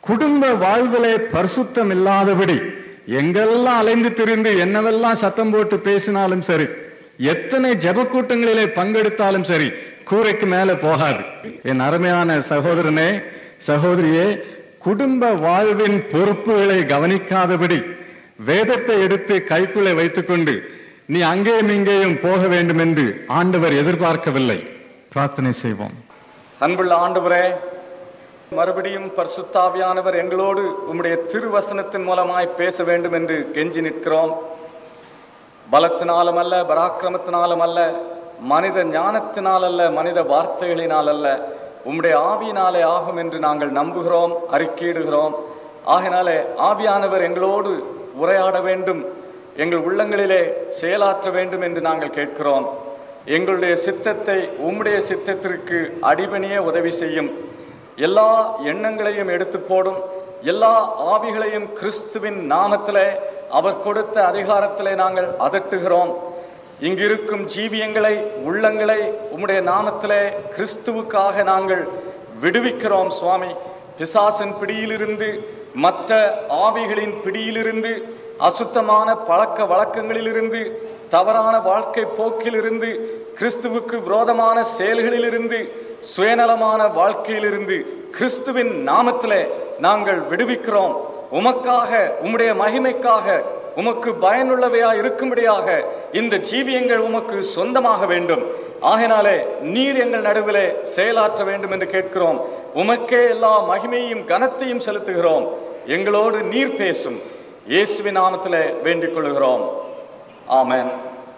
குடும்ப வாழ்விலே பரிசுத்தம் இல்லாதபடி எங்கெல்லாம் அலைந்து திரிந்து என்னவெல்லாம் சத்தம் போட்டு பேசினாலும் சரி எத்தனை ஜெப கூட்டங்களிலே பங்கெடுத்தாலும் சரி கூரைக்கு மேல போகாது என் அருமையான சகோதரனே சகோதரியே குடும்ப வாழ்வின் பொறுப்புகளை கவனிக்காதபடி வேதத்தை எடுத்து கைக்குள்ளே வைத்துக்கொண்டு நீ அங்கேயும் இங்கேயும் போக வேண்டும் என்று ஆண்டவர் எதிர்பார்க்கவில்லை பிரார்த்தனை செய்வோம் அன்புள்ள ஆண்டவரே மறுபடியும் பரிசுத்தாவியானவர் எங்களோடு உம்முடைய திருவசனத்தின் மூலமாய் பேச வேண்டும் என்று கெஞ்சி நிற்கிறோம் பலத்தினாலும் அல்ல பராக்கிரமத்தினாலும் அல்ல மனித ஞானத்தினால் அல்ல மனித வார்த்தைகளினால் அல்ல உம்முடைய ஆவியினாலே ஆகும் என்று நாங்கள் நம்புகிறோம் அறிக்கையிடுகிறோம் ஆகினாலே ஆவியானவர் எங்களோடு உரையாட வேண்டும் எங்கள் உள்ளங்களிலே செயலாற்ற வேண்டும் என்று நாங்கள் கேட்கிறோம் எங்களுடைய சித்தத்தை உம்முடைய சித்தத்திற்கு அடிபணிய உதவி செய்யும் எல்லா எண்ணங்களையும் எடுத்து போடும் எல்லா ஆவிகளையும் கிறிஸ்துவின் நாமத்திலே அவர் கொடுத்த அதிகாரத்திலே நாங்கள் அதட்டுகிறோம் இங்கிருக்கும் ஜீவியங்களை உள்ளங்களை உம்முடைய நாமத்திலே கிறிஸ்துவுக்காக நாங்கள் விடுவிக்கிறோம் சுவாமி பிசாசின் பிடியிலிருந்து மற்ற ஆவிகளின் பிடியிலிருந்து அசுத்தமான பழக்க வழக்கங்களிலிருந்து தவறான வாழ்க்கை போக்கிலிருந்து கிறிஸ்துவுக்கு விரோதமான செயல்களிலிருந்து சுயநலமான வாழ்க்கையிலிருந்து கிறிஸ்துவின் நாமத்திலே நாங்கள் விடுவிக்கிறோம் உமக்காக உம்முடைய மகிமைக்காக உமக்கு பயனுள்ளவையா இருக்கும்படியாக இந்த ஜீவியங்கள் உமக்கு சொந்தமாக வேண்டும் ஆகையினாலே நீர் எங்கள் நடுவிலே செயலாற்ற வேண்டும் என்று கேட்கிறோம் உமக்கே எல்லா மகிமையும் கனத்தையும் செலுத்துகிறோம் எங்களோடு நீர் பேசும் இயேசுவின் நாமத்திலே வேண்டிக் கொள்கிறோம் ஆமென்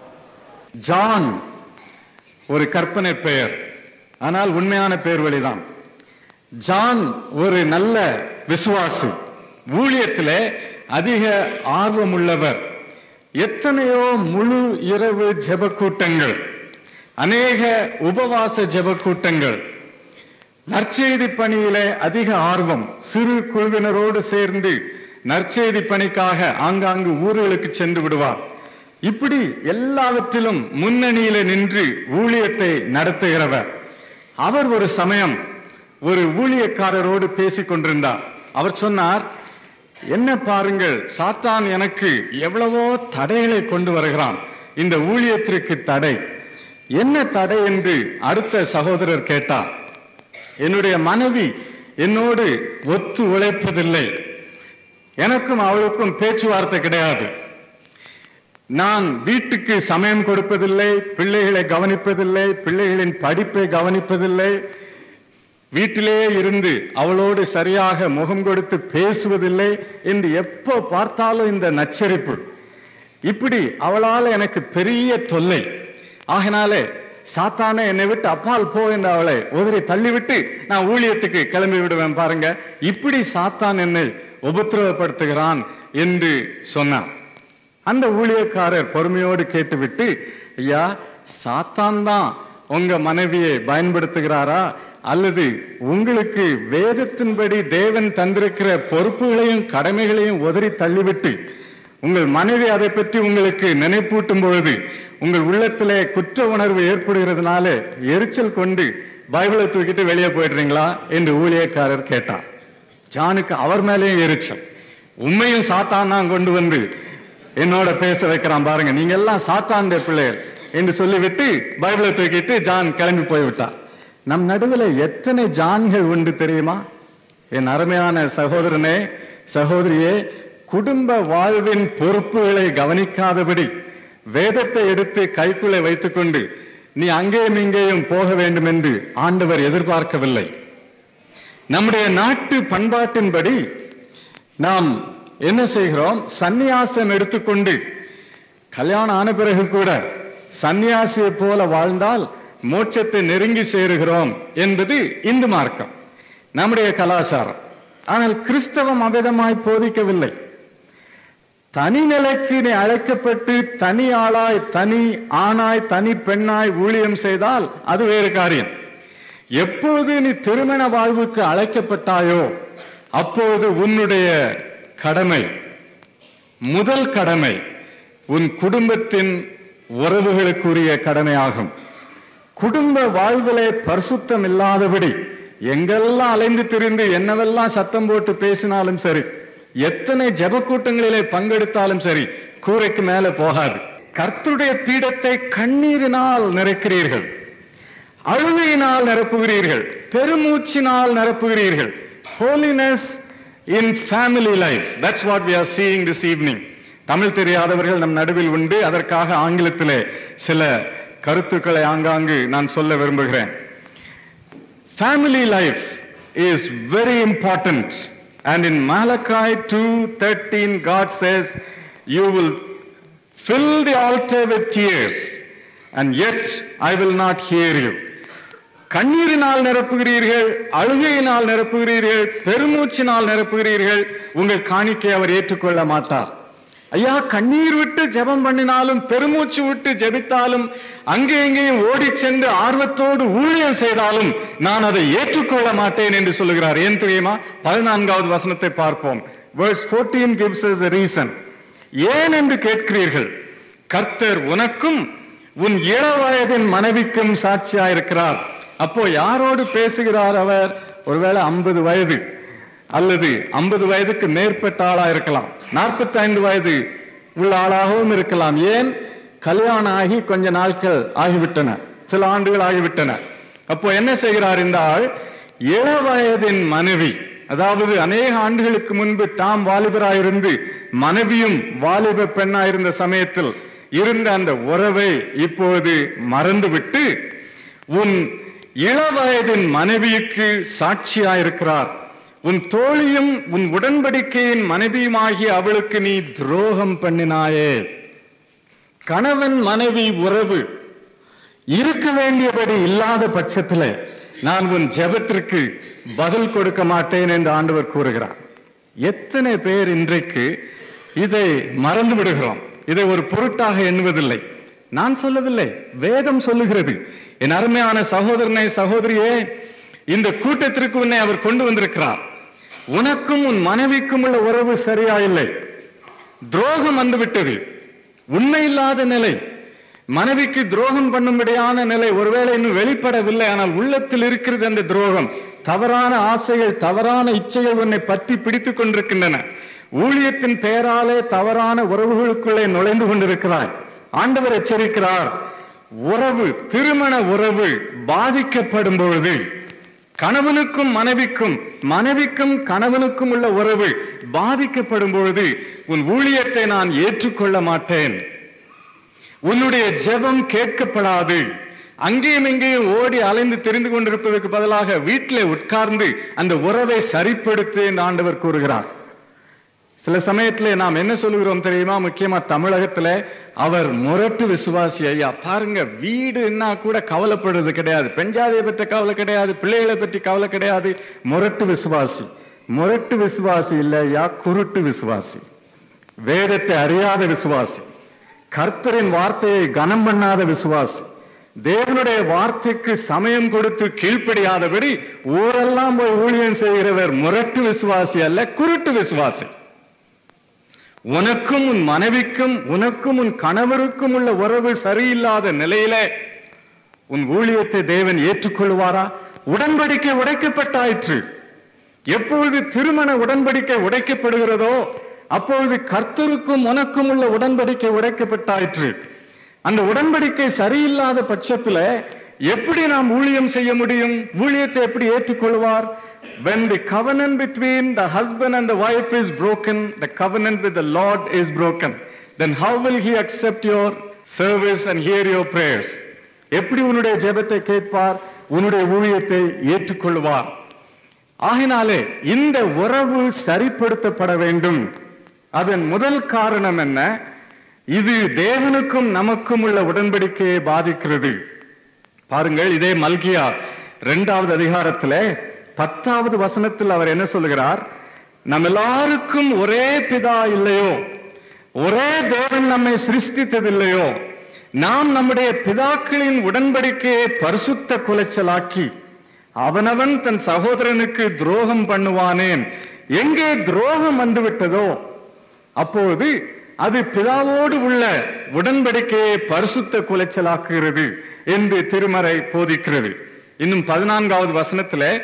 ஜான் ஒரு கற்பனை பெயர் ஆனால் உண்மையான பெயர் வழிதான் ஜான் ஒரு நல்ல விசுவாசி ஊழியத்திலே அதிக ஆர்வமுள்ளவர் எத்தனையோ முழு இரவு ஜெப கூட்டங்கள் அநேக உபவாச ஜெப கூட்டங்கள் நற்செய்தி பணியிலே அதிக ஆர்வம் சிறு குழுவினரோடு சேர்ந்து நற்செய்தி பணிக்காக ஆங்காங்கு ஊர்களுக்கு சென்று விடுவார் இப்படி எல்லாவற்றிலும் முன்னணியில நின்று ஊழியத்தை நடத்துகிறவர் அவர் ஒரு சமயம் ஒரு ஊழியக்காரரோடு பேசிக் கொண்டிருந்தார் அவர் சொன்னார் என்ன பாருங்கள் சாத்தான் எனக்கு எவ்வளவோ தடைகளை கொண்டு வருகிறான் இந்த ஊழியத்திற்கு தடை என்ன தடை என்று அடுத்த சகோதரர் கேட்டார் என்னுடைய மனைவி என்னோடு ஒத்து உழைப்பதில்லை எனக்கும் அவளுக்கும் பேச்சுவார்த்தை கிடையாது நான் வீட்டுக்கு சமயம் கொடுப்பதில்லை பிள்ளைகளை கவனிப்பதில்லை பிள்ளைகளின் படிப்பை கவனிப்பதில்லை வீட்டிலேயே இருந்து அவளோடு சரியாக முகம் கொடுத்து பேசுவதில்லை என்று எப்போ பார்த்தாலும் இந்த நச்சரிப்பு இப்படி அவளால் எனக்கு பெரிய தொல்லை ஆகினாலே சாத்தானே என்னை விட்டு அப்பால் போ என்று அவளை உதறி தள்ளிவிட்டு நான் ஊழியத்துக்கு கிளம்பி விடுவேன் பாருங்க இப்படி சாத்தான் என்னை உபத்திரவப்படுத்துகிறான் என்று சொன்னான் அந்த ஊழியக்காரர் பொறுமையோடு கேட்டுவிட்டு ஐயா சாத்தான் தான் உங்க மனைவியை பயன்படுத்துகிறாரா அல்லது உங்களுக்கு வேதத்தின்படி தேவன் தந்திருக்கிற பொறுப்புகளையும் கடமைகளையும் உதறி தள்ளிவிட்டு உங்கள் மனைவி அதை பற்றி உங்களுக்கு நினைப்பூட்டும் பொழுது உங்கள் உள்ளத்திலே குற்ற உணர்வு ஏற்படுகிறதுனால எரிச்சல் கொண்டு பைபிளை தூக்கிட்டு வெளியே போயிடுறீங்களா என்று ஊழியக்காரர் கேட்டார் ஜானுக்கு அவர் மேலேயும் எரிச்சல் உண்மையும் சாத்தான் தான் கொண்டு வந்து என்னோட பேச வைக்கிறான் பாருங்க நீங்க எல்லாம் சாத்தாண்ட பிள்ளைகள் என்று சொல்லிவிட்டு பைபிளை தூக்கிட்டு ஜான் கிளம்பி போய்விட்டார் நம் நடுவில் எத்தனை ஜான்கள் உண்டு தெரியுமா என் அருமையான சகோதரனே சகோதரியே குடும்ப வாழ்வின் பொறுப்புகளை கவனிக்காதபடி வேதத்தை எடுத்து கைக்குள்ளே வைத்துக்கொண்டு நீ அங்கேயும் இங்கேயும் போக வேண்டும் என்று ஆண்டவர் எதிர்பார்க்கவில்லை நம்முடைய நாட்டு பண்பாட்டின்படி நாம் என்ன செய்கிறோம் சந்நியாசம் எடுத்துக்கொண்டு கல்யாணம் ஆன பிறகு கூட சந்நியாசியை போல வாழ்ந்தால் மோட்சத்தை நெருங்கி சேருகிறோம் என்பது இந்து மார்க்கம் நம்முடைய கலாச்சாரம் ஆனால் கிறிஸ்தவம் அவ்விதமாய் போதிக்கவில்லை தனி நிலைக்கு நீ அழைக்கப்பட்டு தனி ஆளாய் தனி ஆணாய் தனி பெண்ணாய் ஊழியம் செய்தால் அது வேறு காரியம் எப்போது நீ திருமண வாழ்வுக்கு அழைக்கப்பட்டாயோ அப்போது உன்னுடைய கடமை முதல் கடமை உன் குடும்பத்தின் உறவுகளுக்குரிய கடமையாகும் குடும்ப வாழ்விலே பரிசுத்தம் இல்லாதபடி எங்கெல்லாம் அலைந்து திரிந்து என்னவெல்லாம் சத்தம் போட்டு பேசினாலும் சரி எத்தனை ஜெப கூட்டங்களிலே பங்கெடுத்தாலும் சரி கூரைக்கு மேல போகாது கர்த்தருடைய பீடத்தை கண்ணீரினால் நிறைக்கிறீர்கள் அழுகையினால் நிரப்புகிறீர்கள் பெருமூச்சினால் நிரப்புகிறீர்கள் holiness in family life that's what we are seeing this evening Tamil தெரியாதவர்கள் நம் நடுவில் உண்டு அதற்காக ஆங்கிலத்திலே சில கருத்துக்களை ஆங்காங்கு நான் சொல்ல விரும்புகிறேன் Family life is very important. And in Malachi 2:13, God says, You will fill the altar with tears, and yet I will not hear you. கண்ணீரினால் நிரப்புகிறீர்கள் அழுகையினால் நிரப்புகிறீர்கள் பெருமூச்சினால் நிரப்புகிறீர்கள் உங்கள் காணிக்கை அவர் ஏற்றுக்கொள்ள மாட்டார் ஐயா கண்ணீர் விட்டு ஜெபம் பண்ணினாலும் பெருமூச்சு விட்டு ஜெபித்தாலும் அங்கே எங்கேயும் ஓடி சென்று ஆர்வத்தோடு ஊழியம் செய்தாலும் நான் அதை ஏற்றுக்கொள்ள மாட்டேன் என்று சொல்லுகிறார் ஏன் தெரியுமா பதினான்காவது வசனத்தை பார்ப்போம் verse 14 gives us a reason ஏன் என்று கேட்கிறீர்கள் கர்த்தர் உனக்கும் உன் இளவயதின் மனைவிக்கும் சாட்சியா இருக்கிறார் அப்போ யாரோடு பேசுகிறார் அவர் ஒருவேளை ஐம்பது வயது அல்லது ஐம்பது வயதுக்கு மேற்பட்ட ஆளா இருக்கலாம் நாற்பத்தி ஐந்து வயது உள்ள ஆளாகவும் இருக்கலாம் ஏன் கல்யாணம் ஆகி கொஞ்ச நாட்கள் ஆகிவிட்டன சில ஆண்டுகள் ஆகிவிட்டன அப்போ என்ன செய்கிறார் இந்த ஆள் இளவயதின் மனைவி அதாவது அநேக ஆண்டுகளுக்கு முன்பு தாம் வாலிபராயிருந்து மனைவியும் வாலிப பெண்ணாயிருந்த சமயத்தில் இருந்த அந்த உறவை இப்போது மறந்துவிட்டு உன் இளவயதின் மனைவிக்கு சாட்சியாயிருக்கிறார் உன் தோழியும் உன் உடன்படிக்கையின் மனைவியுமாகிய அவளுக்கு நீ துரோகம் பண்ணினாயே கணவன் மனைவி உறவு இருக்க வேண்டியபடி இல்லாத பட்சத்தில் நான் உன் ஜெபத்திற்கு பதில் கொடுக்க மாட்டேன் என்று ஆண்டவர் கூறுகிறார் எத்தனை பேர் இன்றைக்கு இதை மறந்து விடுகிறோம் இதை ஒரு பொருட்டாக எண்ணுவதில்லை நான் சொல்லவில்லை வேதம் சொல்லுகிறது என் அருமையான சகோதரனை சகோதரியே இந்த கூட்டத்திற்கு உன்னை அவர் கொண்டு வந்திருக்கிறார் உனக்கும் உன் மனைவிக்கும் உள்ள உறவு சரியா இல்லை துரோகம் வந்துவிட்டது உண்மை இல்லாத நிலை மனைவிக்கு துரோகம் பண்ணும்படியான நிலை ஒருவேளை இன்னும் வெளிப்படவில்லை ஆனால் உள்ளத்தில் இருக்கிறது அந்த துரோகம் தவறான ஆசைகள் தவறான இச்சைகள் உன்னை பற்றி பிடித்துக் கொண்டிருக்கின்றன ஊழியத்தின் பெயராலே தவறான உறவுகளுக்குள்ளே நுழைந்து கொண்டிருக்கிறாய் ஆண்டவர் எச்சரிக்கிறார் உறவு திருமண உறவு பாதிக்கப்படும் பொழுது கணவனுக்கும் மனைவிக்கும் மனைவிக்கும் கணவனுக்கும் உள்ள உறவு பாதிக்கப்படும் பொழுது உன் ஊழியத்தை நான் ஏற்றுக்கொள்ள மாட்டேன் உன்னுடைய ஜெபம் கேட்கப்படாது அங்கேயும் இங்கேயும் ஓடி அலைந்து தெரிந்து கொண்டிருப்பதற்கு பதிலாக வீட்டிலே உட்கார்ந்து அந்த உறவை சரிப்படுத்து என்று ஆண்டவர் கூறுகிறார் சில சமயத்துல நாம் என்ன சொல்லுகிறோம் தெரியுமா முக்கியமா தமிழகத்துல அவர் முரட்டு விசுவாசி ஐயா பாருங்க வீடுன்னா கூட கவலைப்படுறது கிடையாது பெண்ஜாதியை பற்றி கவலை கிடையாது பிள்ளைகளை பற்றி கவலை கிடையாது முரட்டு விசுவாசி முரட்டு விசுவாசி இல்ல ஐயா குருட்டு விசுவாசி வேதத்தை அறியாத விசுவாசி கர்த்தரின் வார்த்தையை கனம் பண்ணாத விசுவாசி தேவனுடைய வார்த்தைக்கு சமயம் கொடுத்து கீழ்ப்படியாதபடி ஊரெல்லாம் போய் ஊழியம் செய்கிறவர் முரட்டு விசுவாசி அல்ல குருட்டு விசுவாசி உனக்கும் உன் மனைவிக்கும் உனக்கும் உன் கணவருக்கும் உள்ள உறவு சரியில்லாத நிலையில உன் ஊழியத்தை தேவன் ஏற்றுக்கொள்வாரா உடன்படிக்கை உடைக்கப்பட்டாயிற்று எப்பொழுது திருமண உடன்படிக்கை உடைக்கப்படுகிறதோ அப்பொழுது கர்த்தருக்கும் உனக்கும் உள்ள உடன்படிக்கை உடைக்கப்பட்டாயிற்று அந்த உடன்படிக்கை சரியில்லாத பட்சத்துல எப்படி நாம் ஊழியம் செய்ய முடியும் ஊழியத்தை எப்படி ஏற்றுக்கொள்வார் when the covenant between the husband and the wife is broken the covenant with the lord is broken then how will he accept your service and hear your prayers எப்படி உன்னுடைய ஜெபத்தை கேட்பார் உன்னுடைய ஊழியத்தை ஏற்றுக்கொள்வார் ஆகினாலே இந்த உறவு சரிப்படுத்தப்பட வேண்டும் அதன் முதல் காரணம் என்ன இது தேவனுக்கும் நமக்கும் உள்ள உடன்படிக்கையை பாதிக்கிறது பாருங்கள் இதே மல்கியா இரண்டாவது அதிகாரத்திலே பத்தாவது வசனத்தில் அவர் என்ன சொல்லுகிறார் நம்ம எல்லாருக்கும் ஒரே பிதா இல்லையோ ஒரே தேவன் நம்மை சிருஷ்டித்ததில்லையோ நாம் நம்முடைய பிதாக்களின் உடன்படிக்கையை பரிசுத்த குலைச்சலாக்கி அவனவன் தன் சகோதரனுக்கு துரோகம் பண்ணுவானேன் எங்கே துரோகம் வந்துவிட்டதோ அப்போது அது பிதாவோடு உள்ள உடன்படிக்கையை பரிசுத்த குலைச்சலாக்குகிறது என்று திருமறை போதிக்கிறது இன்னும் பதினான்காவது வசனத்துல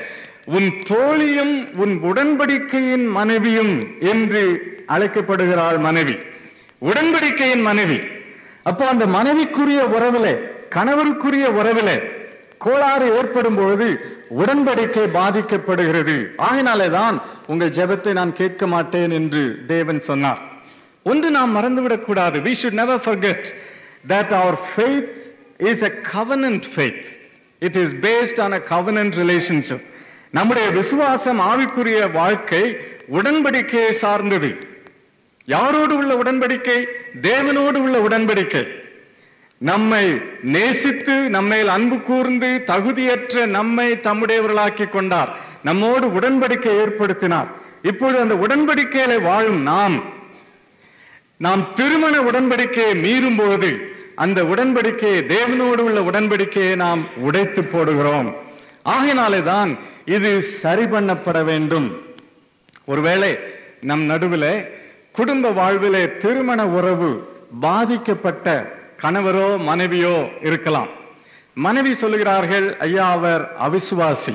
உன் தோழியும் உன் உடன்படிக்கையின் மனைவியும் என்று அழைக்கப்படுகிறாள் மனைவி உடன்படிக்கையின் மனைவி அப்போ அந்த மனைவிக்குரிய உறவிலே கணவருக்குரிய உறவிலே கோளாறு ஏற்படும் பொழுது உடன்படிக்கை பாதிக்கப்படுகிறது ஆகினாலே தான் உங்கள் ஜெபத்தை நான் கேட்க மாட்டேன் என்று தேவன் சொன்னார் ஒன்று நாம் மறந்துவிடக் கூடாது we should never forget that our faith is a covenant faith it is based on a covenant relationship நம்முடைய விசுவாசம் ஆவிக்குரிய வாழ்க்கை உடன்படிக்கையை சார்ந்தது யாரோடு உள்ள உடன்படிக்கை தேவனோடு உள்ள உடன்படிக்கை நம்மை நேசித்து நம்மேல் அன்பு கூர்ந்து தகுதியற்ற நம்மை தம்முடையவர்களாக்கி கொண்டார் நம்மோடு உடன்படிக்கை ஏற்படுத்தினார் இப்பொழுது அந்த உடன்படிக்கையில வாழும் நாம் நாம் திருமண உடன்படிக்கையை மீறும் பொழுது அந்த உடன்படிக்கையை தேவனோடு உள்ள உடன்படிக்கையை நாம் உடைத்து போடுகிறோம் ஆகையினாலே தான் இது சரி பண்ணப்பட வேண்டும் ஒருவேளை நம் நடுவிலே குடும்ப வாழ்விலே திருமண உறவு பாதிக்கப்பட்ட கணவரோ மனைவியோ இருக்கலாம் மனைவி சொல்லுகிறார்கள் ஐயா அவர் அவிசுவாசி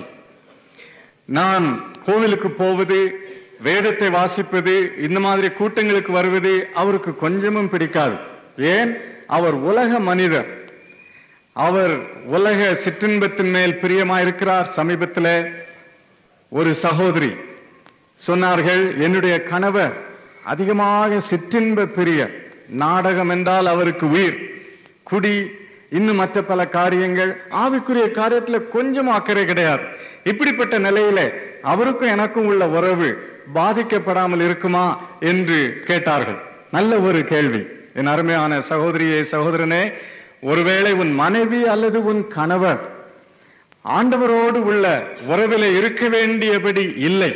நான் கோவிலுக்கு போவது வேதத்தை வாசிப்பது இந்த மாதிரி கூட்டங்களுக்கு வருவது அவருக்கு கொஞ்சமும் பிடிக்காது ஏன் அவர் உலக மனிதர் அவர் உலக சிற்றின்பத்தின் மேல் பிரியமா இருக்கிறார் சமீபத்தில் ஒரு சகோதரி சொன்னார்கள் என்னுடைய கணவர் அதிகமாக சிற்றின்ப பிரியர் நாடகம் என்றால் அவருக்கு உயிர் குடி இன்னும் மற்ற பல காரியங்கள் ஆவிக்குரிய காரியத்துல கொஞ்சம் அக்கறை கிடையாது இப்படிப்பட்ட நிலையில அவருக்கும் எனக்கும் உள்ள உறவு பாதிக்கப்படாமல் இருக்குமா என்று கேட்டார்கள் நல்ல ஒரு கேள்வி என் அருமையான சகோதரியே சகோதரனே ஒருவேளை உன் மனைவி அல்லது உன் கணவர் ஆண்டவரோடு உள்ள உறவிலே இருக்க வேண்டியபடி இல்லை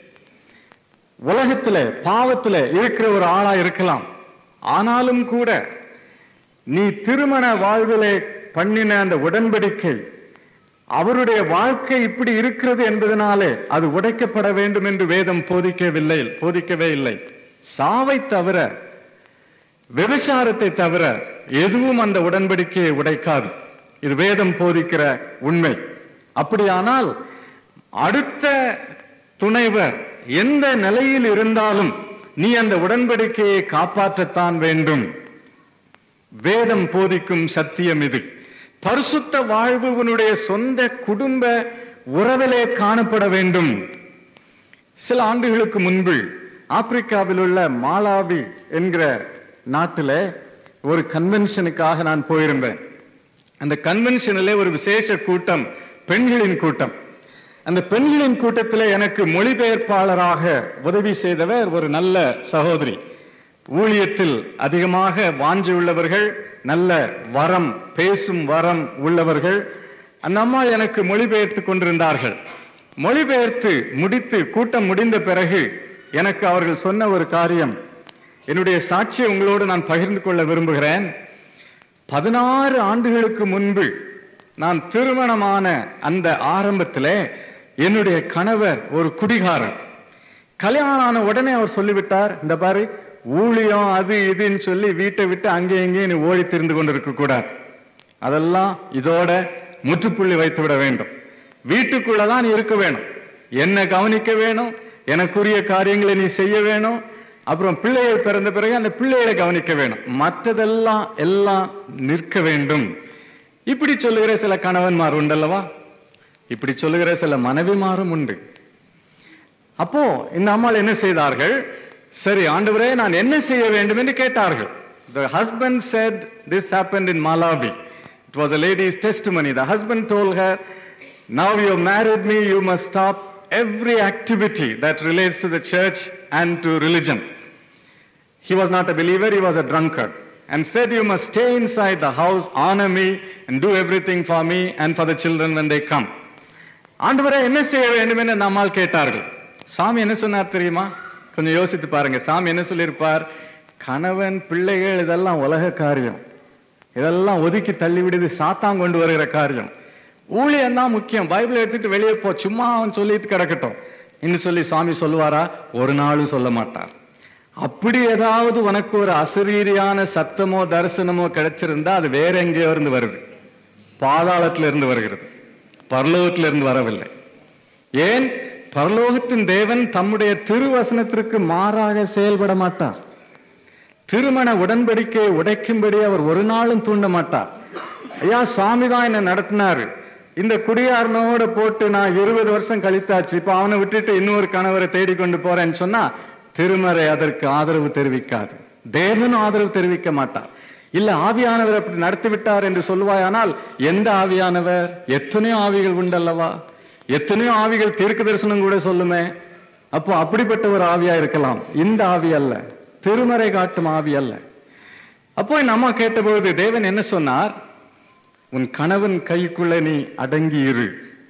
உலகத்துல பாவத்துல இருக்கிற ஒரு ஆளா இருக்கலாம் ஆனாலும் கூட நீ திருமண வாழ்விலே பண்ணின அந்த உடன்படிக்கை அவருடைய வாழ்க்கை இப்படி இருக்கிறது என்பதனாலே அது உடைக்கப்பட வேண்டும் என்று வேதம் போதிக்கவில்லை போதிக்கவே இல்லை சாவை தவிர விபச்சாரத்தை தவிர எதுவும் அந்த உடன்படிக்கையை உடைக்காது இது வேதம் போதிக்கிற உண்மை அப்படியானால் அடுத்த துணைவர் எந்த நிலையில் இருந்தாலும் நீ அந்த உடன்படிக்கையை காப்பாற்றத்தான் வேண்டும் வேதம் போதிக்கும் சத்தியம் இது பரிசுத்த வாழ்வு உன்னுடைய சொந்த குடும்ப உறவிலே காணப்பட வேண்டும் சில ஆண்டுகளுக்கு முன்பு ஆப்பிரிக்காவில் உள்ள மாலாவி என்கிற நாட்டில் ஒரு கன்வென்ஷனுக்காக நான் போயிருந்தேன் அந்த கன்வென்ஷனிலே ஒரு விசேஷ கூட்டம் பெண்களின் கூட்டம் அந்த பெண்களின் கூட்டத்தில் எனக்கு மொழிபெயர்ப்பாளராக உதவி செய்தவர் ஒரு நல்ல சகோதரி ஊழியத்தில் அதிகமாக வாஞ்சி உள்ளவர்கள் நல்ல வரம் பேசும் வரம் உள்ளவர்கள் அந்த அம்மா எனக்கு மொழிபெயர்த்து கொண்டிருந்தார்கள் மொழிபெயர்த்து முடித்து கூட்டம் முடிந்த பிறகு எனக்கு அவர்கள் சொன்ன ஒரு காரியம் என்னுடைய சாட்சியை உங்களோடு நான் பகிர்ந்து கொள்ள விரும்புகிறேன் பதினாறு ஆண்டுகளுக்கு முன்பு நான் திருமணமான அந்த ஆரம்பத்திலே என்னுடைய கணவர் ஒரு குடிகாரன் கல்யாணம் ஆன உடனே அவர் சொல்லிவிட்டார் இந்த பாரு ஊழியம் அது இதுன்னு சொல்லி வீட்டை விட்டு அங்கே இங்கேயும் நீ ஓடி திரிந்து கொண்டிருக்க கூடாது அதெல்லாம் இதோட முற்றுப்புள்ளி வைத்து விட வேண்டும் வீட்டுக்குள்ளதான் நீ இருக்க வேணும் என்ன கவனிக்க வேணும் எனக்குரிய காரியங்களை நீ செய்ய வேணும் அப்புறம் பிள்ளைகள் பிறந்த பிறகு அந்த பிள்ளைகளை கவனிக்க வேணும் மற்றதெல்லாம் எல்லாம் நிற்க வேண்டும் இப்படி சொல்லுகிற சில கணவன்மார் உண்டல்லவா இப்படி சொல்லுகிற சில மனைவிமாரும் உண்டு அப்போ இந்த அம்மாள் என்ன செய்தார்கள் சரி ஆண்டவரே நான் என்ன செய்ய வேண்டும் என்று கேட்டார்கள் The husband said this happened in Malawi. It was a lady's testimony. The husband told her, Now you have married me, you must stop every activity that relates to the church and to religion. He was not a believer, he was a drunkard. And said, You must stay inside the house, honor me, and do everything for me and for the children when they come. ஆண்டவரே என்ன செய்ய வேண்டும் என்று நம்மால் கேட்டார்கள் சாமி என்ன சொன்னார் தெரியுமா கொஞ்சம் யோசித்து பாருங்க சாமி என்ன சொல்லியிருப்பார் கணவன் பிள்ளைகள் இதெல்லாம் உலக காரியம் இதெல்லாம் ஒதுக்கி தள்ளிவிடுது சாத்தான் கொண்டு வருகிற காரியம் ஊழியம் தான் முக்கியம் பைபிள் எடுத்துட்டு வெளியே போ சும்மா அவன் சொல்லிட்டு கிடக்கட்டும் இன்னும் சொல்லி சாமி சொல்லுவாரா ஒரு நாளும் சொல்ல மாட்டார் அப்படி ஏதாவது உனக்கு ஒரு அசரீரியான சத்தமோ தரிசனமோ கிடைச்சிருந்தா அது வேற எங்கேயோ இருந்து வருது பாதாளத்துல இருந்து வருகிறது பரலோகத்துல இருந்து வரவில்லை ஏன் பரலோகத்தின் தேவன் தம்முடைய திருவசனத்திற்கு மாறாக செயல்பட மாட்டார் திருமண உடன்படிக்கையை உடைக்கும்படி அவர் ஒரு நாளும் தூண்ட மாட்டார் ஐயா சுவாமி தான் என்ன நடத்தினாரு இந்த குடியாரனோட போட்டு நான் இருபது வருஷம் கழித்தாச்சு இப்ப அவனை விட்டுட்டு இன்னொரு கணவரை தேடிக்கொண்டு போறேன்னு சொன்னா திருமறை அதற்கு ஆதரவு தெரிவிக்காது தேவனும் ஆதரவு தெரிவிக்க மாட்டார் இல்ல ஆவியானவர் அப்படி நடத்தி விட்டார் என்று சொல்லுவாயானால் எந்த ஆவியானவர் எத்தனையோ ஆவிகள் உண்டல்லவா எத்தனையோ ஆவிகள் தீர்க்க தரிசனம் கூட சொல்லுமே அப்போ அப்படிப்பட்ட ஒரு ஆவியா இருக்கலாம் இந்த ஆவி அல்ல திருமறை காட்டும் ஆவி அல்ல அப்போ என் அம்மா கேட்டபொழுது தேவன் என்ன சொன்னார் உன் கணவன் கைக்குள்ள நீ அடங்கி இரு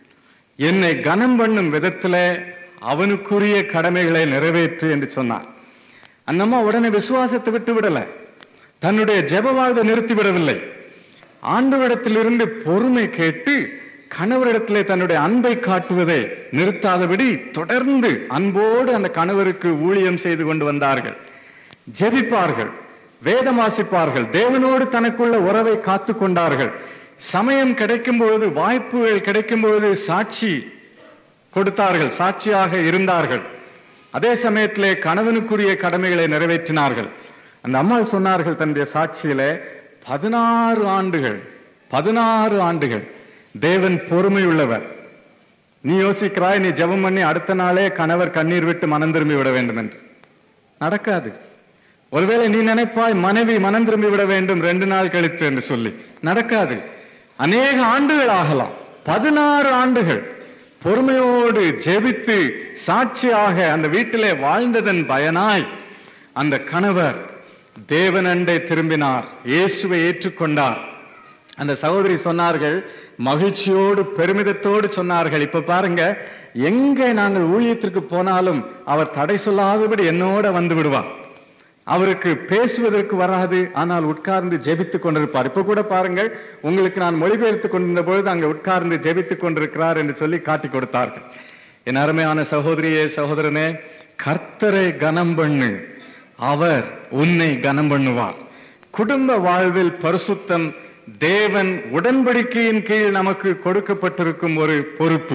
என்னை கனம் பண்ணும் விதத்துல அவனுக்குரிய கடமைகளை நிறைவேற்று என்று சொன்னார் அந்த அம்மா உடனே விசுவாசத்தை விட்டு விடல தன்னுடைய ஜெப வாழ்வை நிறுத்தி விடவில்லை ஆண்டவரிடத்திலிருந்து பொறுமை கேட்டு கணவரிடத்திலே தன்னுடைய அன்பை காட்டுவதை நிறுத்தாதபடி தொடர்ந்து அன்போடு அந்த கணவருக்கு ஊழியம் செய்து கொண்டு வந்தார்கள் ஜெபிப்பார்கள் வேதம் வாசிப்பார்கள் தேவனோடு தனக்குள்ள உறவை காத்து கொண்டார்கள் சமயம் கிடைக்கும் பொழுது வாய்ப்புகள் கிடைக்கும் பொழுது சாட்சி கொடுத்தார்கள் சாட்சியாக இருந்தார்கள் அதே சமயத்திலே கணவனுக்குரிய கடமைகளை நிறைவேற்றினார்கள் அந்த அம்மா சொன்னார்கள் தன்னுடைய சாட்சியிலே பதினாறு ஆண்டுகள் பதினாறு ஆண்டுகள் தேவன் பொறுமை உள்ளவர் நீ யோசிக்கிறாய் நீ ஜெபம் பண்ணி அடுத்த நாளே கணவர் கண்ணீர் விட்டு மனம் திரும்பி விட வேண்டும் என்று நடக்காது ஒருவேளை நீ நினைப்பாய் மனைவி மனம் திரும்பி விட வேண்டும் ரெண்டு நாள் கழித்து என்று சொல்லி நடக்காது அநேக ஆண்டுகள் ஆகலாம் பதினாறு ஆண்டுகள் பொறுமையோடு ஜெபித்து சாட்சியாக அந்த வீட்டிலே வாழ்ந்ததன் பயனாய் அந்த கணவர் தேவனண்டை திரும்பினார் இயேசுவை ஏற்றுக்கொண்டார் அந்த சகோதரி சொன்னார்கள் மகிழ்ச்சியோடு பெருமிதத்தோடு சொன்னார்கள் இப்ப பாருங்க எங்க நாங்கள் ஊழியத்திற்கு போனாலும் அவர் தடை சொல்லாதபடி என்னோட வந்து விடுவார் அவருக்கு பேசுவதற்கு வராது ஆனால் உட்கார்ந்து ஜெபித்துக் கொண்டிருப்பார் இப்ப கூட பாருங்கள் உங்களுக்கு நான் மொழிபெயர்த்து கொண்டிருந்த பொழுது அங்க உட்கார்ந்து ஜெபித்துக் கொண்டிருக்கிறார் என்று சொல்லி காட்டி கொடுத்தார்கள் என் அருமையான சகோதரியே சகோதரனே கர்த்தரை கனம் பண்ணு அவர் உன்னை கனம் பண்ணுவார் குடும்ப வாழ்வில் பரிசுத்தம் தேவன் உடன்படிக்கையின் கீழ் நமக்கு கொடுக்கப்பட்டிருக்கும் ஒரு பொறுப்பு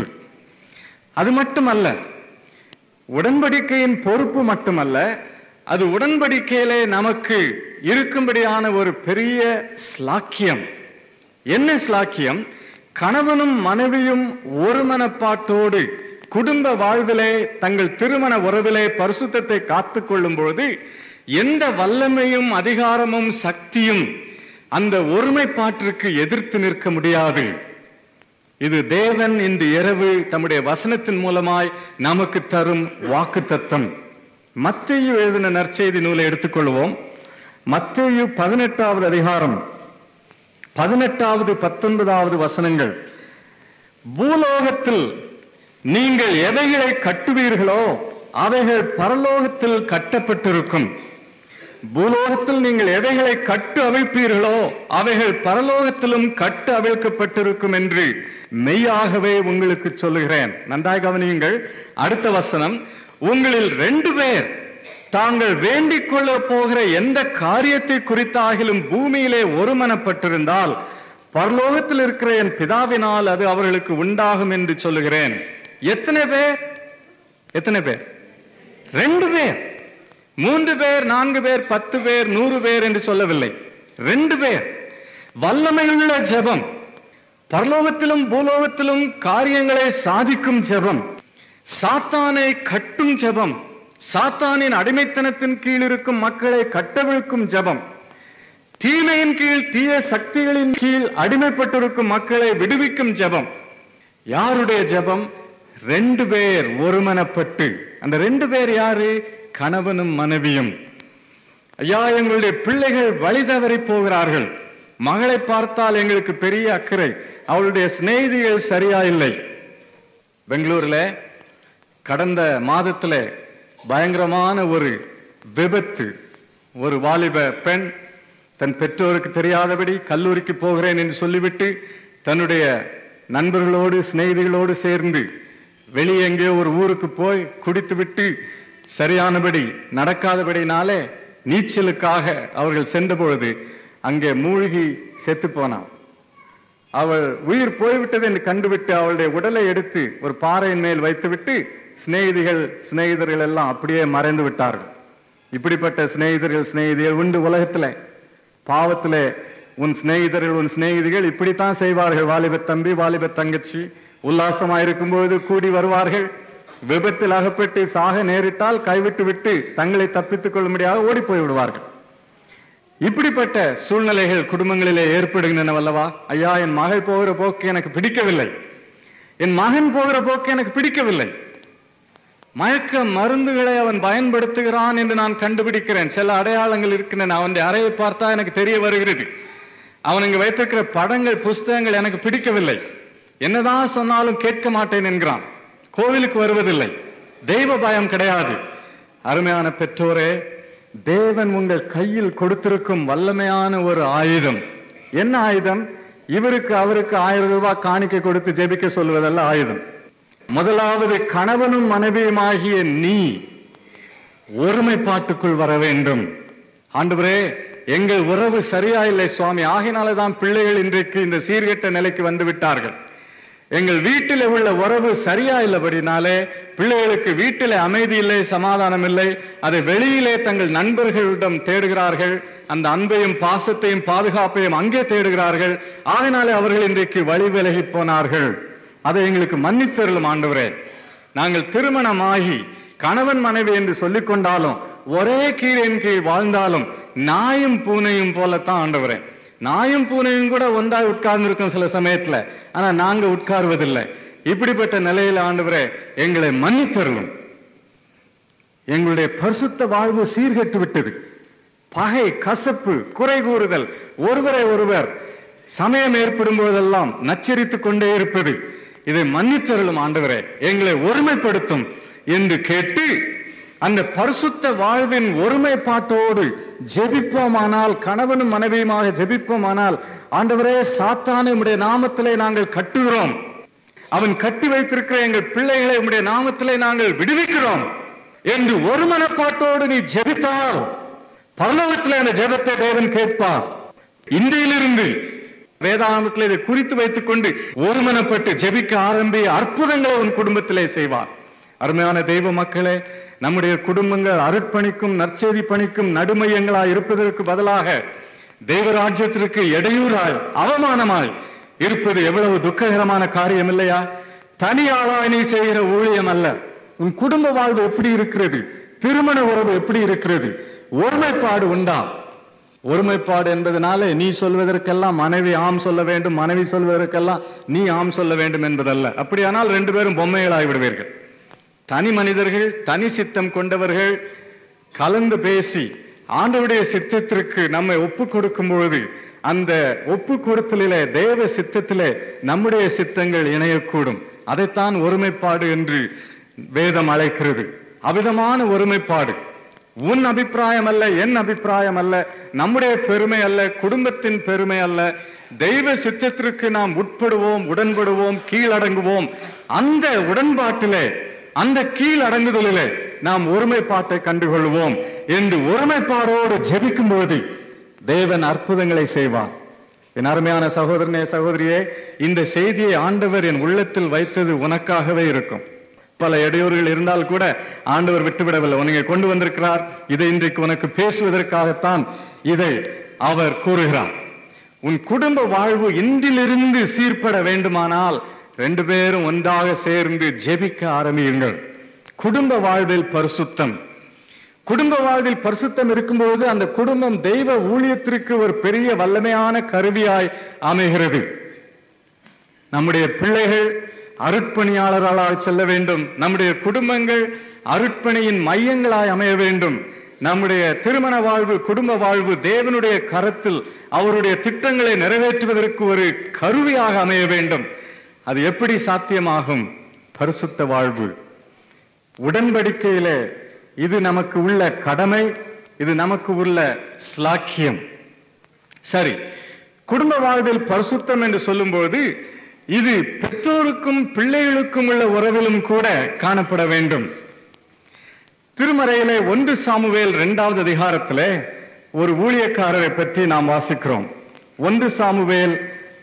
அது மட்டுமல்ல உடன்படிக்கையின் பொறுப்பு மட்டுமல்ல அது உடன்படிக்கையிலே நமக்கு இருக்கும்படியான ஒரு பெரிய ஸ்லாக்கியம் என்ன ஸ்லாக்கியம் கணவனும் மனைவியும் ஒரு மனப்பாட்டோடு குடும்ப வாழ்விலே தங்கள் திருமண உறவிலே பரிசுத்தத்தை காத்துக் கொள்ளும் பொழுது எந்த வல்லமையும் அதிகாரமும் சக்தியும் அந்த ஒருமைப்பாட்டிற்கு எதிர்த்து நிற்க முடியாது இது தேவன் இன்று இரவு தம்முடைய வசனத்தின் மூலமாய் நமக்கு தரும் வாக்கு தத்தம் மத்தேயு எழுதின நற்செய்தி நூலை எடுத்துக்கொள்வோம் மத்தேயு பதினெட்டாவது அதிகாரம் பதினெட்டாவது பத்தொன்பதாவது வசனங்கள் பூலோகத்தில் நீங்கள் எவைகளை கட்டுவீர்களோ அவைகள் பரலோகத்தில் கட்டப்பட்டிருக்கும் பூலோகத்தில் நீங்கள் எவைகளை கட்டு அவிழ்ப்பீர்களோ அவைகள் பரலோகத்திலும் கட்டு அவிழ்க்கப்பட்டிருக்கும் என்று மெய்யாகவே உங்களுக்கு சொல்லுகிறேன் நன்றாய் கவனியுங்கள் அடுத்த வசனம் உங்களில் ரெண்டு பேர் தாங்கள் வேண்டிக் கொள்ள போகிற எந்த காரியத்தை குறித்தாகிலும் பூமியிலே ஒருமனப்பட்டிருந்தால் பரலோகத்தில் இருக்கிற என் பிதாவினால் அது அவர்களுக்கு உண்டாகும் என்று சொல்லுகிறேன் எத்தனை பேர் எத்தனை பேர் ரெண்டு பேர் மூன்று பேர் நான்கு பேர் பத்து பேர் நூறு பேர் என்று சொல்லவில்லை ரெண்டு பேர் வல்லமையுள்ள ஜெபம் பரலோகத்திலும் பூலோகத்திலும் காரியங்களை சாதிக்கும் ஜெபம் சாத்தானை கட்டும் ஜெபம் சாத்தானின் அடிமைத்தனத்தின் கீழ் இருக்கும் மக்களை கட்டவிழ்க்கும் ஜெபம் தீமையின் கீழ் தீய சக்திகளின் கீழ் அடிமைப்பட்டிருக்கும் மக்களை விடுவிக்கும் ஜெபம் யாருடைய ஜெபம் ரெண்டு பேர் ஒருமனப்பட்டு அந்த ரெண்டு பேர் யாரு கணவனும் மனைவியும் ஐயா எங்களுடைய பிள்ளைகள் வழி தவறி போகிறார்கள் மகளை பார்த்தால் எங்களுக்கு பெரிய அக்கறை அவளுடைய சிநேகிதிகள் சரியா இல்லை பெங்களூர்ல கடந்த மாதத்துல பயங்கரமான ஒரு விபத்து ஒரு வாலிப பெண் தன் பெற்றோருக்கு தெரியாதபடி கல்லூரிக்கு போகிறேன் என்று சொல்லிவிட்டு தன்னுடைய நண்பர்களோடு சிநேகிதிகளோடு சேர்ந்து வெளியே எங்கேயோ ஒரு ஊருக்கு போய் குடித்துவிட்டு சரியானபடி நடக்காதபடினாலே நீச்சலுக்காக அவர்கள் சென்ற பொழுது அங்கே மூழ்கி செத்து போனான் அவள் உயிர் போய்விட்டது என்று கண்டுவிட்டு அவளுடைய உடலை எடுத்து ஒரு பாறையின் மேல் வைத்துவிட்டு சிநேகிதிகள் சிநேகிதர்கள் எல்லாம் அப்படியே மறைந்து விட்டார்கள் இப்படிப்பட்ட சிநேகிதர்கள் சிநேகிதிகள் உண்டு உலகத்துல பாவத்திலே உன் சிநேகிதர்கள் உன் சிநேகிதிகள் இப்படித்தான் செய்வார்கள் வாலிப தம்பி வாலிப தங்கச்சி உல்லாசமா இருக்கும்போது கூடி வருவார்கள் விபத்தில் அகப்பட்டு சாக நேரிட்டால் கைவிட்டு விட்டு தங்களை தப்பித்துக் கொள்ளும்படியாக ஓடி போய் விடுவார்கள் இப்படிப்பட்ட சூழ்நிலைகள் குடும்பங்களிலே ஏற்படுகின்றன அல்லவா ஐயா என் மகள் போகிற போக்கு எனக்கு பிடிக்கவில்லை என் மகன் போகிற போக்கு எனக்கு பிடிக்கவில்லை மயக்க மருந்துகளை அவன் பயன்படுத்துகிறான் என்று நான் கண்டுபிடிக்கிறேன் சில அடையாளங்கள் இருக்கின்றன அவன் அறையை பார்த்தா எனக்கு தெரிய வருகிறது அவன் இங்கு வைத்திருக்கிற படங்கள் புஸ்தகங்கள் எனக்கு பிடிக்கவில்லை என்னதான் சொன்னாலும் கேட்க மாட்டேன் என்கிறான் கோவிலுக்கு வருவதில்லை தெய்வ பயம் கிடையாது அருமையான பெற்றோரே தேவன் உங்கள் கையில் கொடுத்திருக்கும் வல்லமையான ஒரு ஆயுதம் என்ன ஆயுதம் இவருக்கு அவருக்கு ஆயிரம் ரூபாய் காணிக்கை கொடுத்து ஜெபிக்க சொல்வதல்ல ஆயுதம் முதலாவது கணவனும் மனைவியுமாகிய நீ ஒருமைப்பாட்டுக்குள் வர வேண்டும் ஆண்டவரே எங்கள் உறவு சரியா இல்லை சுவாமி ஆகினால்தான் பிள்ளைகள் இன்றைக்கு இந்த சீர்கெட்ட நிலைக்கு வந்து விட்டார்கள் எங்கள் வீட்டில் உள்ள உறவு சரியா இல்லபடினாலே பிள்ளைகளுக்கு வீட்டிலே அமைதி இல்லை சமாதானம் இல்லை அதை வெளியிலே தங்கள் நண்பர்களிடம் தேடுகிறார்கள் அந்த அன்பையும் பாசத்தையும் பாதுகாப்பையும் அங்கே தேடுகிறார்கள் ஆகினாலே அவர்கள் இன்றைக்கு வழி விலகி போனார்கள் அதை எங்களுக்கு மன்னித்தருளும் ஆண்டவரே நாங்கள் திருமணமாகி கணவன் மனைவி என்று சொல்லிக் கொண்டாலும் ஒரே கீழின் கீழ் வாழ்ந்தாலும் நாயும் பூனையும் போலத்தான் ஆண்டவரே நாயும் பூனையும் கூட ஒன்றாய் உட்கார்ந்து இருக்கும் சில சமயத்துல ஆனா நாங்க உட்காருவதில்லை இப்படிப்பட்ட நிலையில ஆண்டவரே எங்களை மன்னித்தருளும் எங்களுடைய பரிசுத்த வாழ்வு சீர்கெட்டு விட்டது பகை கசப்பு குறை கூறுதல் ஒருவரை ஒருவர் சமயம் ஏற்படும் போதெல்லாம் நச்சரித்துக் கொண்டே இருப்பது இதை மன்னித்தருளும் ஆண்டவரே எங்களை ஒருமைப்படுத்தும் என்று கேட்டு அந்த பரிசுத்த வாழ்வின் ஒருமைப்பாட்டோடு ஜெபிப்போமானால் கணவனும் மனைவியுமாக ஜெபிப்போமானால் ஆண்டவரே சாத்தானை உடைய நாமத்திலே நாங்கள் கட்டுகிறோம் அவன் கட்டி வைத்திருக்கிற எங்கள் பிள்ளைகளை உடைய நாமத்திலே நாங்கள் விடுவிக்கிறோம் என்று ஒரு மனப்பாட்டோடு நீ ஜெபித்தால் பரலோகத்திலே அந்த ஜெபத்தை தேவன் கேட்பார் இன்றையிலிருந்து வேதாந்தத்தில் இதை குறித்து வைத்துக் கொண்டு ஒருமனப்பட்டு ஜெபிக்க ஆரம்பிய அற்புதங்களை உன் குடும்பத்திலே செய்வார் அருமையான தெய்வ மக்களே நம்முடைய குடும்பங்கள் அருட்பணிக்கும் நற்செய்தி பணிக்கும் நடுமையங்களாய் இருப்பதற்கு பதிலாக தெய்வராஜ்யத்திற்கு இடையூறாய் அவமானமாய் இருப்பது எவ்வளவு துக்ககரமான காரியம் இல்லையா தனியாளாய் நீ செய்கிற ஊழியம் அல்ல உன் குடும்ப வாழ்வு எப்படி இருக்கிறது திருமண உறவு எப்படி இருக்கிறது ஒருமைப்பாடு உண்டா ஒருமைப்பாடு என்பதனாலே நீ சொல்வதற்கெல்லாம் மனைவி ஆம் சொல்ல வேண்டும் மனைவி சொல்வதற்கெல்லாம் நீ ஆம் சொல்ல வேண்டும் என்பதல்ல அப்படியானால் ரெண்டு பேரும் பொம்மைகளாகி விடுவீர்கள் தனி மனிதர்கள் தனி சித்தம் கொண்டவர்கள் கலந்து பேசி ஆண்டவருடைய சித்தத்திற்கு நம்மை ஒப்பு கொடுக்கும் பொழுது அந்த ஒப்பு கொடுத்தலிலே தேவ சித்தத்திலே நம்முடைய சித்தங்கள் இணையக்கூடும் அதைத்தான் ஒருமைப்பாடு என்று வேதம் அழைக்கிறது அவிதமான ஒருமைப்பாடு உன் அபிப்பிராயம் அல்ல என் அபிப்பிராயம் அல்ல நம்முடைய பெருமை அல்ல குடும்பத்தின் பெருமை அல்ல தெய்வ சித்தத்திற்கு நாம் உட்படுவோம் உடன்படுவோம் கீழடங்குவோம் அந்த உடன்பாட்டிலே அந்த கீழடங்குதலிலே நாம் ஒருமைப்பாட்டை கண்டுகொள்வோம் என்று ஒருமைப்பாடோடு ஜெபிக்கும் பொழுது தேவன் அற்புதங்களை செய்வார் என் அருமையான சகோதரனே சகோதரியே இந்த செய்தியை ஆண்டவர் என் உள்ளத்தில் வைத்தது உனக்காகவே இருக்கும் பல இடையூறுகள் இருந்தால் கூட ஆண்டவர் விட்டுவிடவில்லை உனக்கு கொண்டு வந்திருக்கிறார் இதை இன்றைக்கு உனக்கு பேசுவதற்காகத்தான் இதை அவர் கூறுகிறார் உன் குடும்ப வாழ்வு இன்றிலிருந்து சீர்பட வேண்டுமானால் ரெண்டு பேரும் ஒன்றாக சேர்ந்து ஜெபிக்க ஆரம்பியுங்கள் குடும்ப வாழ்வில் பரிசுத்தம் குடும்ப வாழ்வில் பரிசுத்தம் இருக்கும்போது அந்த குடும்பம் தெய்வ ஊழியத்திற்கு ஒரு பெரிய வல்லமையான கருவியாய் அமைகிறது நம்முடைய பிள்ளைகள் அருட்பணியாளர்களாக செல்ல வேண்டும் நம்முடைய குடும்பங்கள் அருட்பணியின் மையங்களாய் அமைய வேண்டும் நம்முடைய திருமண வாழ்வு குடும்ப வாழ்வு தேவனுடைய கரத்தில் அவருடைய திட்டங்களை நிறைவேற்றுவதற்கு ஒரு கருவியாக அமைய வேண்டும் அது எப்படி சாத்தியமாகும் பரிசுத்த வாழ்வு உடன்படிக்கையிலே இது நமக்கு உள்ள கடமை இது நமக்கு உள்ள ஸ்லாக்கியம் சரி குடும்ப வாழ்வில் பரிசுத்தம் என்று சொல்லும்போது இது பெற்றோருக்கும் பிள்ளைகளுக்கும் உள்ள உறவிலும் கூட காணப்பட வேண்டும் திருமறையிலே ஒன்று சாமுவேல் இரண்டாவது அதிகாரத்திலே ஒரு ஊழியக்காரரை பற்றி நாம் வாசிக்கிறோம் ஒன்று சாமுவேல்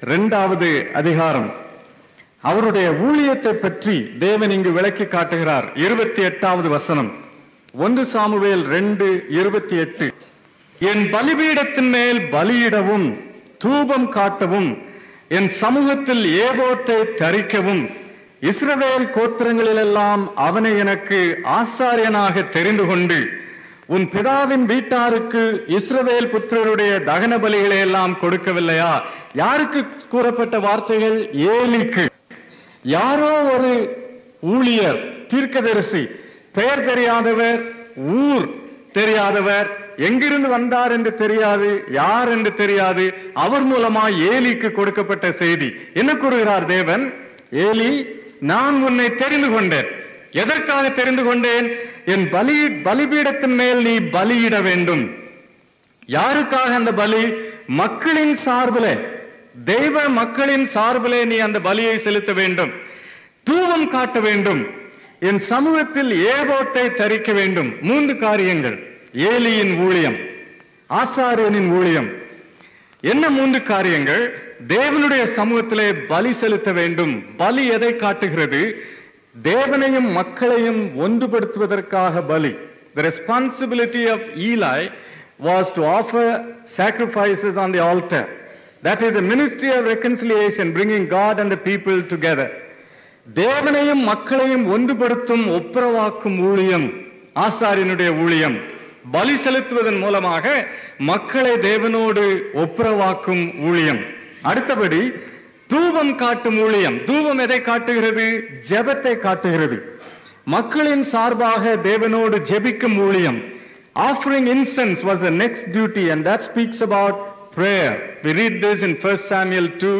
இரண்டாவது அதிகாரம் அவருடைய ஊழியத்தை பற்றி தேவன் இங்கு விளக்கி காட்டுகிறார் இருபத்தி எட்டாவது வசனம் ஒன்று சாமுவேல் ரெண்டு இருபத்தி எட்டு என் பலிபீடத்தின் மேல் பலியிடவும் தூபம் காட்டவும் என் சமூகத்தில் ஏபோத்தை தரிக்கவும் இஸ்ரவேல் கோத்திரங்களிலெல்லாம் அவனை எனக்கு ஆசாரியனாக தெரிந்து கொண்டு உன் பிதாவின் வீட்டாருக்கு இஸ்ரவேல் புத்திரருடைய தகன பலிகளை எல்லாம் கொடுக்கவில்லையா யாருக்கு கூறப்பட்ட வார்த்தைகள் ஏலிக்கு யாரோ ஒரு ஊழியர் தீர்க்கதரிசி பெயர் தெரியாதவர் ஊர் தெரியாதவர் எங்கிருந்து வந்தார் என்று தெரியாது யார் என்று தெரியாது அவர் மூலமா ஏலிக்கு கொடுக்கப்பட்ட செய்தி என்ன கூறுகிறார் தேவன் ஏலி நான் உன்னை தெரிந்து கொண்டேன் எதற்காக தெரிந்து கொண்டேன் என் பலி பலிபீடத்தின் மேல் நீ பலியிட வேண்டும் யாருக்காக அந்த பலி மக்களின் சார்பிலே தெய்வ மக்களின் சார்பிலே நீ அந்த பலியை செலுத்த வேண்டும் தூவம் காட்ட வேண்டும் என் சமூகத்தில் ஏபோத்தை தரிக்க வேண்டும் மூன்று காரியங்கள் ஏலியின் ஊழியம் ஆசாரியனின் ஊழியம் என்ன மூன்று காரியங்கள் தேவனுடைய சமூகத்திலே பலி செலுத்த வேண்டும் பலி எதை காட்டுகிறது தேவனையும் மக்களையும் ஒன்றுபடுத்துவதற்காக பலி the responsibility of Eli was to offer sacrifices on the altar that is the ministry of reconciliation bringing God and the people together தேவனையும் மக்களையும் ஒன்றுபடுத்தும் ஒப்புரவாக்கும் ஊழியம் ஆசாரியனுடைய ஊழியம் பலி செலுத்துவதன் மூலமாக மக்களை தேவனோடு ஒப்புரவாக்கும் ஊழியம் அடுத்தபடி தூபம் காட்டும் ஊழியம் தூபம் எதை காட்டுகிறது ஜெபத்தை காட்டுகிறது மக்களின் சார்பாக தேவனோடு ஜெபிக்கும் ஊழியம் offering incense was the next duty and that speaks about prayer we read this in 1 samuel 2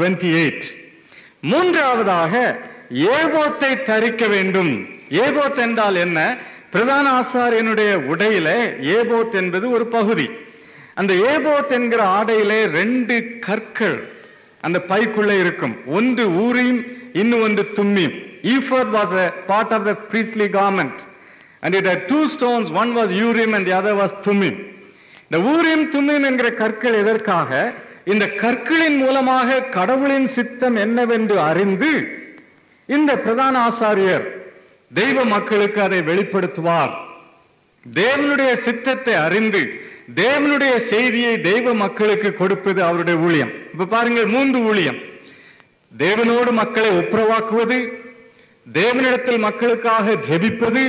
28 மூன்றாவதாக ஏபோத்தை தரிக்க வேண்டும் ஏபோத் என்றால் என்ன பிரதான ஆசாரியனுடைய உடையிலே ஏபோத் என்பது ஒரு பகுதி அந்த ஏபோத் என்கிற ஆடையிலே ரெண்டு கற்கள் அந்த பைக்குள்ளே இருக்கும் ஒன்று ஊரீம் இன்னும் ஒன்று Thummim ephod was a part of the priestly garment and it had two stones one was urim and the other was thummim இந்த ஊரிம் தும்மிம் என்கிற கற்கள் எதற்காக இந்த கற்களின் மூலமாக கடவுளின் சித்தம் என்னவென்று அறிந்து இந்த பிரதான ஆசாரியர் தெய்வ மக்களுக்கு அதை வெளிப்படுத்துவார் தேவனுடைய சித்தத்தை அறிந்து தேவனுடைய செய்தியை தெய்வ மக்களுக்கு கொடுப்பது அவருடைய ஊழியம் இப்ப பாருங்கள் மூன்று ஊழியம் தேவனோடு மக்களை ஒப்புரவாக்குவது தேவனிடத்தில் மக்களுக்காக ஜெபிப்பது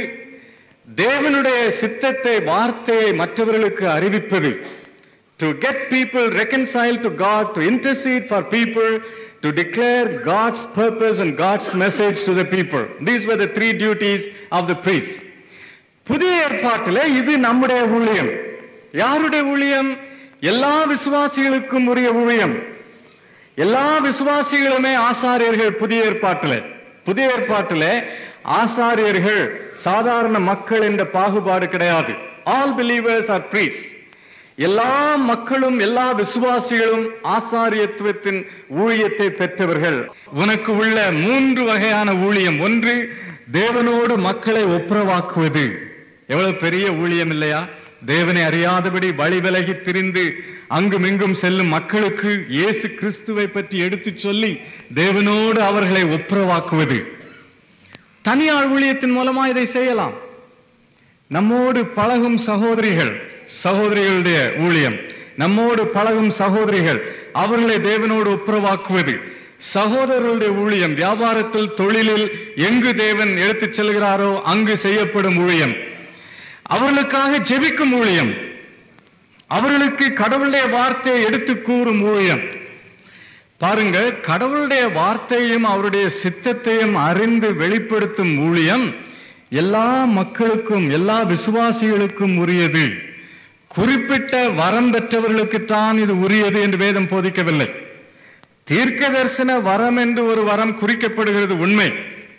தேவனுடைய சித்தத்தை வார்த்தையை மற்றவர்களுக்கு அறிவிப்பது to get people reconciled to God, to intercede for people, to declare God's purpose and God's message to the people. These were the three duties of the priest. புதிய ஏற்பாட்டிலே இது நம்முடைய ஊழியம் யாருடைய ஊழியம் எல்லா விசுவாசிகளுக்கும் உரிய ஊழியம் எல்லா விசுவாசிகளுமே ஆசாரியர்கள் புதிய ஏற்பாட்டிலே புதிய ஏற்பாட்டிலே ஆசாரியர்கள் சாதாரண மக்கள் என்ற பாகுபாடு கிடையாது ஆல் பிலீவர்ஸ் ஆர் priests எல்லா மக்களும் எல்லா விசுவாசிகளும் ஆசாரியத்துவத்தின் ஊழியத்தை பெற்றவர்கள் உனக்கு உள்ள மூன்று வகையான ஊழியம் ஒன்று தேவனோடு மக்களை ஒப்புரவாக்குவது எவ்வளவு பெரிய ஊழியம் இல்லையா தேவனை அறியாதபடி வழி விலகி திரிந்து அங்குமிங்கும் செல்லும் மக்களுக்கு இயேசு கிறிஸ்துவை பற்றி எடுத்துச் சொல்லி தேவனோடு அவர்களை ஒப்புரவாக்குவது தனியார் ஊழியத்தின் மூலமா இதை செய்யலாம் நம்மோடு பழகும் சகோதரிகள் சகோதரிகளுடைய ஊழியம் நம்மோடு பழகும் சகோதரிகள் அவர்களை தேவனோடு ஒப்புரவாக்குவது சகோதரர்களுடைய ஊழியம் வியாபாரத்தில் தொழிலில் எங்கு தேவன் எடுத்துச் செல்கிறாரோ அங்கு செய்யப்படும் ஊழியம் அவர்களுக்காக ஜெபிக்கும் ஊழியம் அவர்களுக்கு கடவுளுடைய வார்த்தையை எடுத்து கூறும் ஊழியம் பாருங்க கடவுளுடைய வார்த்தையும் அவருடைய சித்தத்தையும் அறிந்து வெளிப்படுத்தும் ஊழியம் எல்லா மக்களுக்கும் எல்லா விசுவாசிகளுக்கும் உரியது குறிப்பிட்ட வரம் பெற்றவர்களுக்குத்தான் இது உரியது என்று வேதம் போதிக்கவில்லை தீர்க்க தரிசன வரம் என்று ஒரு வரம் குறிக்கப்படுகிறது உண்மை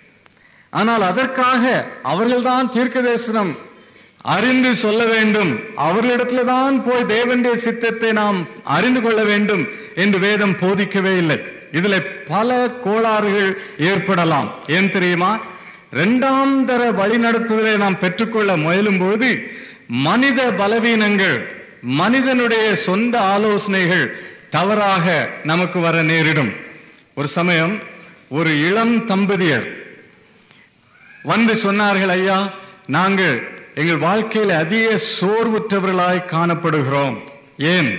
ஆனால் அதற்காக அவர்கள்தான் தீர்க்க தரிசனம் அறிந்து சொல்ல வேண்டும் அவர்களிடத்துல தான் போய் தேவனுடைய சித்தத்தை நாம் அறிந்து கொள்ள வேண்டும் என்று வேதம் போதிக்கவே இல்லை இதுல பல கோளாறுகள் ஏற்படலாம் ஏன் தெரியுமா இரண்டாம் தர வழிநடத்துதலை நாம் பெற்றுக்கொள்ள முயலும் போது மனித பலவீனங்கள் மனிதனுடைய சொந்த ஆலோசனைகள் தவறாக நமக்கு வர நேரிடும் ஒரு சமயம் ஒரு இளம் தம்பதியர் வந்து சொன்னார்கள் ஐயா நாங்கள் எங்கள் வாழ்க்கையில் அதிக சோர்வுற்றவர்களாய் காணப்படுகிறோம் ஏன்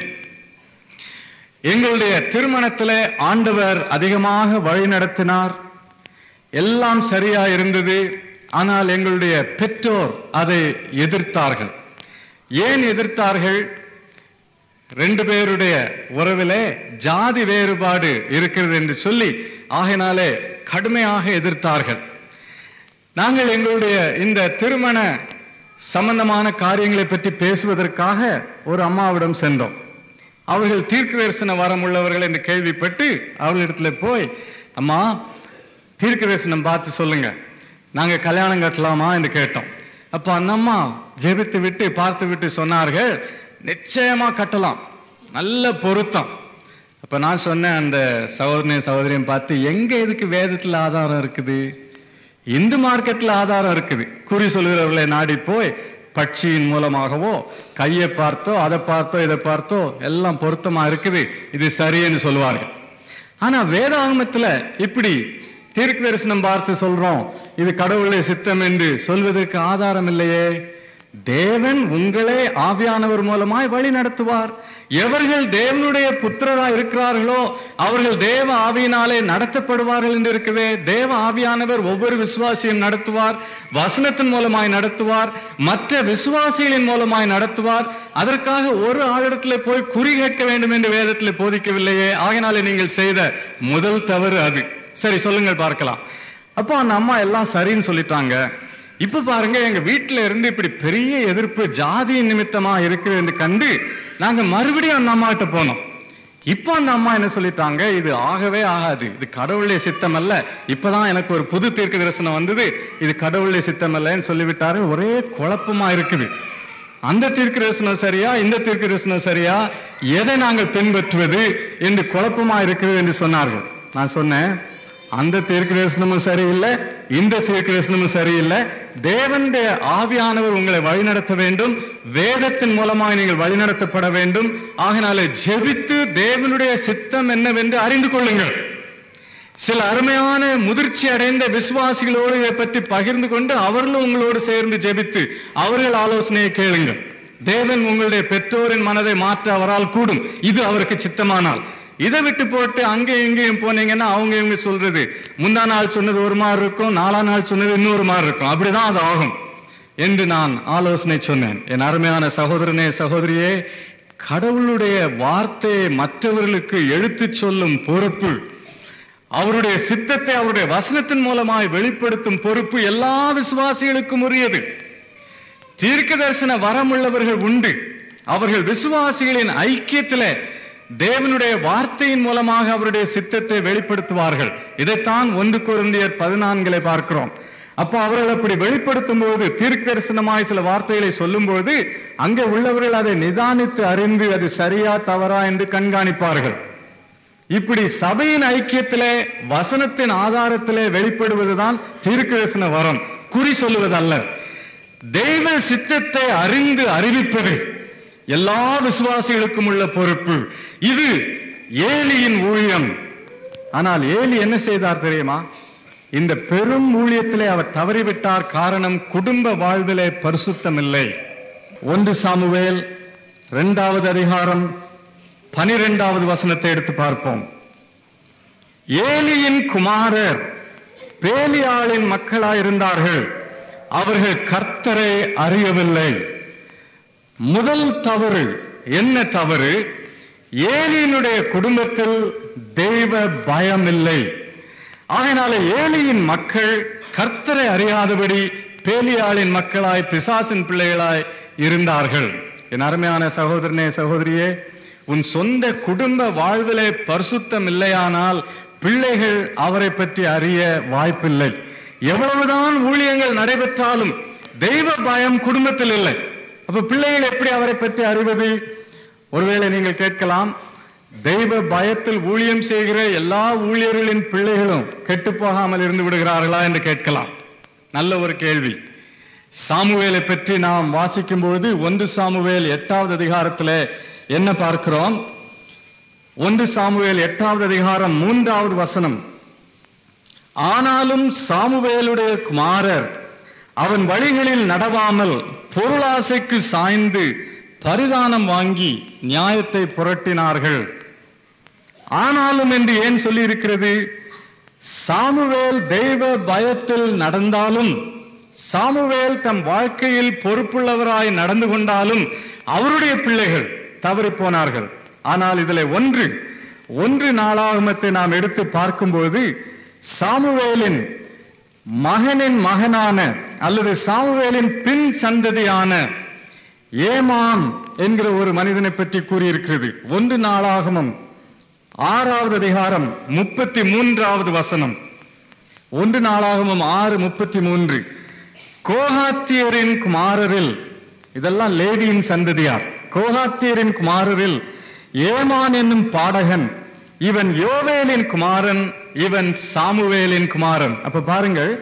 எங்களுடைய திருமணத்தில் ஆண்டவர் அதிகமாக வழி நடத்தினார் எல்லாம் சரியா இருந்தது ஆனால் எங்களுடைய பெற்றோர் அதை எதிர்த்தார்கள் ஏன் எதிர்த்தார்கள் ரெண்டு பேருடைய உறவிலே ஜாதி வேறுபாடு இருக்கிறது என்று சொல்லி ஆகையினாலே கடுமையாக எதிர்த்தார்கள் நாங்கள் எங்களுடைய இந்த திருமண சம்பந்தமான காரியங்களை பற்றி பேசுவதற்காக ஒரு அம்மாவிடம் சென்றோம் அவர்கள் தீர்க்க தரிசன வரம் உள்ளவர்கள் என்று கேள்விப்பட்டு அவர்களிடத்துல போய் அம்மா தீர்க்க தரிசனம் பார்த்து சொல்லுங்க நாங்க கல்யாணம் கட்டலாமா என்று கேட்டோம் அப்ப அந்த அம்மா ஜெபித்து விட்டு பார்த்து விட்டு சொன்னார்கள் நிச்சயமா கட்டலாம் நல்ல பொருத்தம் அப்ப நான் சொன்னேன் அந்த சகோதரனையும் சகோதரியும் பார்த்து எங்க இதுக்கு வேதத்துல ஆதாரம் இருக்குது இந்து மார்க்கெட்ல ஆதாரம் இருக்குது குறி சொல்கிறவர்களை நாடி போய் பட்சியின் மூலமாகவோ கையை பார்த்தோ அதை பார்த்தோ இதை பார்த்தோ எல்லாம் பொருத்தமா இருக்குது இது சரின்னு சொல்லுவார்கள் ஆனா வேதாகமத்துல இப்படி தீர்க்க தரிசனம் பார்த்து சொல்றோம் இது கடவுளுடைய சித்தம் என்று சொல்வதற்கு ஆதாரம் இல்லையே தேவன் உங்களே ஆவியானவர் மூலமாய் வழி நடத்துவார் எவர்கள் தேவனுடைய புத்திரராய் இருக்கிறார்களோ அவர்கள் தேவ ஆவியினாலே நடத்தப்படுவார்கள் என்று இருக்குதே தேவ ஆவியானவர் ஒவ்வொரு விசுவாசியும் நடத்துவார் வசனத்தின் மூலமாய் நடத்துவார் மற்ற விசுவாசிகளின் மூலமாய் நடத்துவார் அதற்காக ஒரு ஆளிடத்துல போய் குறி கேட்க வேண்டும் என்று வேதத்தில் போதிக்கவில்லையே ஆகினாலே நீங்கள் செய்த முதல் தவறு அது சரி சொல்லுங்கள் பார்க்கலாம் அப்போ அந்த அம்மா எல்லாம் சரின்னு சொல்லிட்டாங்க இப்ப பாருங்க எங்க வீட்டுல இருந்து இப்படி பெரிய எதிர்ப்பு ஜாதி நிமித்தமா இருக்குது என்று கண்டு நாங்க மறுபடியும் அந்த அம்மா கிட்ட போனோம் இப்போ அந்த அம்மா என்ன சொல்லிட்டாங்க இது ஆகவே ஆகாது இது கடவுளுடைய சித்தம் அல்ல இப்பதான் எனக்கு ஒரு புது தீர்க்க தரிசனம் வந்தது இது கடவுளுடைய சித்தம் அல்லன்னு சொல்லிவிட்டாரு ஒரே குழப்பமா இருக்குது அந்த தீர்க்க தரிசனம் சரியா இந்த தீர்க்க தரிசனம் சரியா எதை நாங்கள் பின்பற்றுவது என்று குழப்பமா இருக்கிறது என்று சொன்னார்கள் நான் சொன்னேன் அந்த தீர்க்க தரிசனமும் சரியில்லை இந்த தீர்க்க தரிசனமும் சரியில்லை தேவனுடைய ஆவியானவர் உங்களை வழிநடத்த வேண்டும் வேதத்தின் மூலமாக நீங்கள் வழிநடத்தப்பட வேண்டும் ஆகினாலே ஜெபித்து தேவனுடைய சித்தம் என்னவென்று அறிந்து கொள்ளுங்கள் சில அருமையான முதிர்ச்சி அடைந்த விசுவாசிகளோடு இதை பற்றி பகிர்ந்து கொண்டு அவர்களும் உங்களோடு சேர்ந்து ஜெபித்து அவர்கள் ஆலோசனையை கேளுங்கள் தேவன் உங்களுடைய பெற்றோரின் மனதை மாற்ற அவரால் கூடும் இது அவருக்கு சித்தமானால் இதை விட்டு போட்டு அங்கே இங்கேயும் போனீங்கன்னா அவங்க இவங்க சொல்றது முந்தா நாள் சொன்னது ஒரு மாதிரி இருக்கும் நாலா நாள் சொன்னது இன்னொரு மாதிரி இருக்கும் அப்படிதான் அது ஆகும் என்று நான் ஆலோசனை சொன்னேன் என் அருமையான சகோதரனே சகோதரியே கடவுளுடைய வார்த்தையை மற்றவர்களுக்கு எடுத்துச் சொல்லும் பொறுப்பு அவருடைய சித்தத்தை அவருடைய வசனத்தின் மூலமாய் வெளிப்படுத்தும் பொறுப்பு எல்லா விசுவாசிகளுக்கும் உரியது தீர்க்க தரிசன வரமுள்ளவர்கள் உண்டு அவர்கள் விசுவாசிகளின் ஐக்கியத்திலே தேவனுடைய வார்த்தையின் மூலமாக அவருடைய சித்தத்தை வெளிப்படுத்துவார்கள் இதைத்தான் ஒன்று குருந்தியர் பதினான்கிலே பார்க்கிறோம் அப்போ அவர்கள் அப்படி வெளிப்படுத்தும் போது தீர்க்க தரிசனமாய் சில வார்த்தைகளை சொல்லும்போது அங்கே உள்ளவர்கள் அதை நிதானித்து அறிந்து அது சரியா தவறா என்று கண்காணிப்பார்கள் இப்படி சபையின் ஐக்கியத்திலே வசனத்தின் ஆதாரத்திலே வெளிப்படுவதுதான் தீர்க்கதரிசன வரம் குறி சொல்லுவதல்ல தெய்வ சித்தத்தை அறிந்து அறிவிப்பது எல்லா விசுவாசிகளுக்கும் உள்ள பொறுப்பு இது ஏலியின் ஊழியம் ஆனால் ஏலி என்ன செய்தார் தெரியுமா இந்த பெரும் ஊழியத்திலே அவர் தவறிவிட்டார் காரணம் குடும்ப வாழ்விலே பரிசுத்தம் இல்லை ஒன்று சாமுவேல் இரண்டாவது அதிகாரம் பனிரெண்டாவது வசனத்தை எடுத்து பார்ப்போம் ஏலியின் குமாரர் பேலியாளின் மக்களாயிருந்தார்கள் அவர்கள் கர்த்தரை அறியவில்லை முதல் தவறு என்ன தவறு ஏலியினுடைய குடும்பத்தில் தெய்வ பயம் இல்லை ஆகையினால ஏலியின் மக்கள் கர்த்தரை அறியாதபடி பேலியாளின் மக்களாய் பிசாசின் பிள்ளைகளாய் இருந்தார்கள் என் அருமையான சகோதரனே சகோதரியே உன் சொந்த குடும்ப வாழ்விலே பரிசுத்தம் இல்லையானால் பிள்ளைகள் அவரை பற்றி அறிய வாய்ப்பில்லை எவ்வளவுதான் ஊழியங்கள் நடைபெற்றாலும் தெய்வ பயம் குடும்பத்தில் இல்லை அப்ப பிள்ளைகள் எப்படி அவரை பற்றி அறிவது ஒருவேளை நீங்கள் கேட்கலாம் தெய்வ பயத்தில் ஊழியம் செய்கிற எல்லா ஊழியர்களின் பிள்ளைகளும் கெட்டு போகாமல் இருந்து விடுகிறார்களா என்று கேட்கலாம் நல்ல ஒரு கேள்வி சாமுவேலை பற்றி நாம் வாசிக்கும் பொழுது ஒன்று சாமுவேல் எட்டாவது அதிகாரத்தில் என்ன பார்க்கிறோம் ஒன்று சாமுவேல் எட்டாவது அதிகாரம் மூன்றாவது வசனம் ஆனாலும் சாமுவேலுடைய குமாரர் அவன் வழிகளில் நடவாமல் பொருளாசைக்கு சாய்ந்து பரிதானம் வாங்கி நியாயத்தை புரட்டினார்கள் ஆனாலும் என்று ஏன் சொல்லி இருக்கிறது சாமுவேல் தெய்வ பயத்தில் நடந்தாலும் சாமுவேல் தம் வாழ்க்கையில் பொறுப்புள்ளவராய் நடந்து கொண்டாலும் அவருடைய பிள்ளைகள் தவறி போனார்கள் ஆனால் இதில் ஒன்று ஒன்று நாளாகமத்தை நாம் எடுத்து பார்க்கும்போது சாமுவேலின் மகனின் மகனான அல்லது சாமுவேலின் பின் சந்ததியான ஏமான் என்கிற ஒரு மனிதனை பற்றி கூறியிருக்கிறது ஒன்று நாளாகமம் ஆறாவது அதிகாரம் முப்பத்தி மூன்றாவது வசனம் ஒன்று நாளாகமம் ஆறு முப்பத்தி மூன்று கோகாத்தியரின் குமாரரில் இதெல்லாம் லேவியின் சந்ததியார் கோகாத்தியரின் குமாரரில் ஏமான் என்னும் பாடகன் இவன் யோவேலின் குமாரன் இவன் சாமுவேலின் குமாரன் அப்ப பாருங்கள்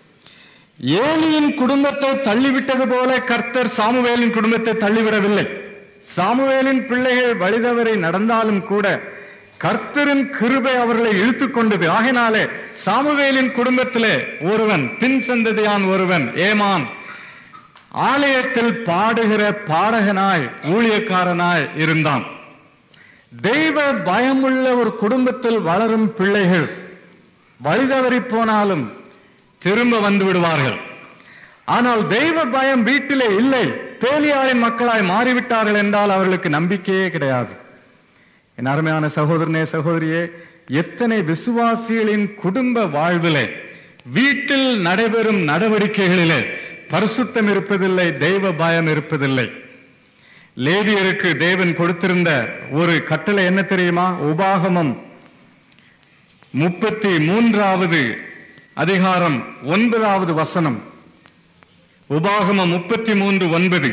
ஏலியின் குடும்பத்தை தள்ளிவிட்டது போல கர்த்தர் சாமுவேலின் குடும்பத்தை தள்ளிவிடவில்லை சாமுவேலின் பிள்ளைகள் வழிதவரை நடந்தாலும் கூட கர்த்தரின் கிருபை அவர்களை இழுத்து கொண்டது ஆகினாலே சாமுவேலின் குடும்பத்திலே ஒருவன் பின் சந்ததியான் ஒருவன் ஏமான் ஆலயத்தில் பாடுகிற பாடகனாய் ஊழியக்காரனாய் இருந்தான் தெய்வ பயமுள்ள ஒரு குடும்பத்தில் வளரும் பிள்ளைகள் வழிதவறி போனாலும் திரும்ப வந்து விடுவார்கள் ஆனால் தெய்வ பயம் வீட்டிலே இல்லை பேலியாரின் மக்களாய் மாறிவிட்டார்கள் என்றால் அவர்களுக்கு நம்பிக்கையே கிடையாது என் அருமையான சகோதரனே சகோதரியே எத்தனை விசுவாசிகளின் குடும்ப வாழ்விலே வீட்டில் நடைபெறும் நடவடிக்கைகளிலே பரிசுத்தம் இருப்பதில்லை தெய்வ பயம் இருப்பதில்லை லேவியருக்கு தேவன் கொடுத்திருந்த ஒரு கட்டளை என்ன தெரியுமா உபாகமம் முப்பத்தி மூன்றாவது அதிகாரம் ஒன்பதாவது வசனம் உபாகமம் முப்பத்தி மூன்று ஒன்பது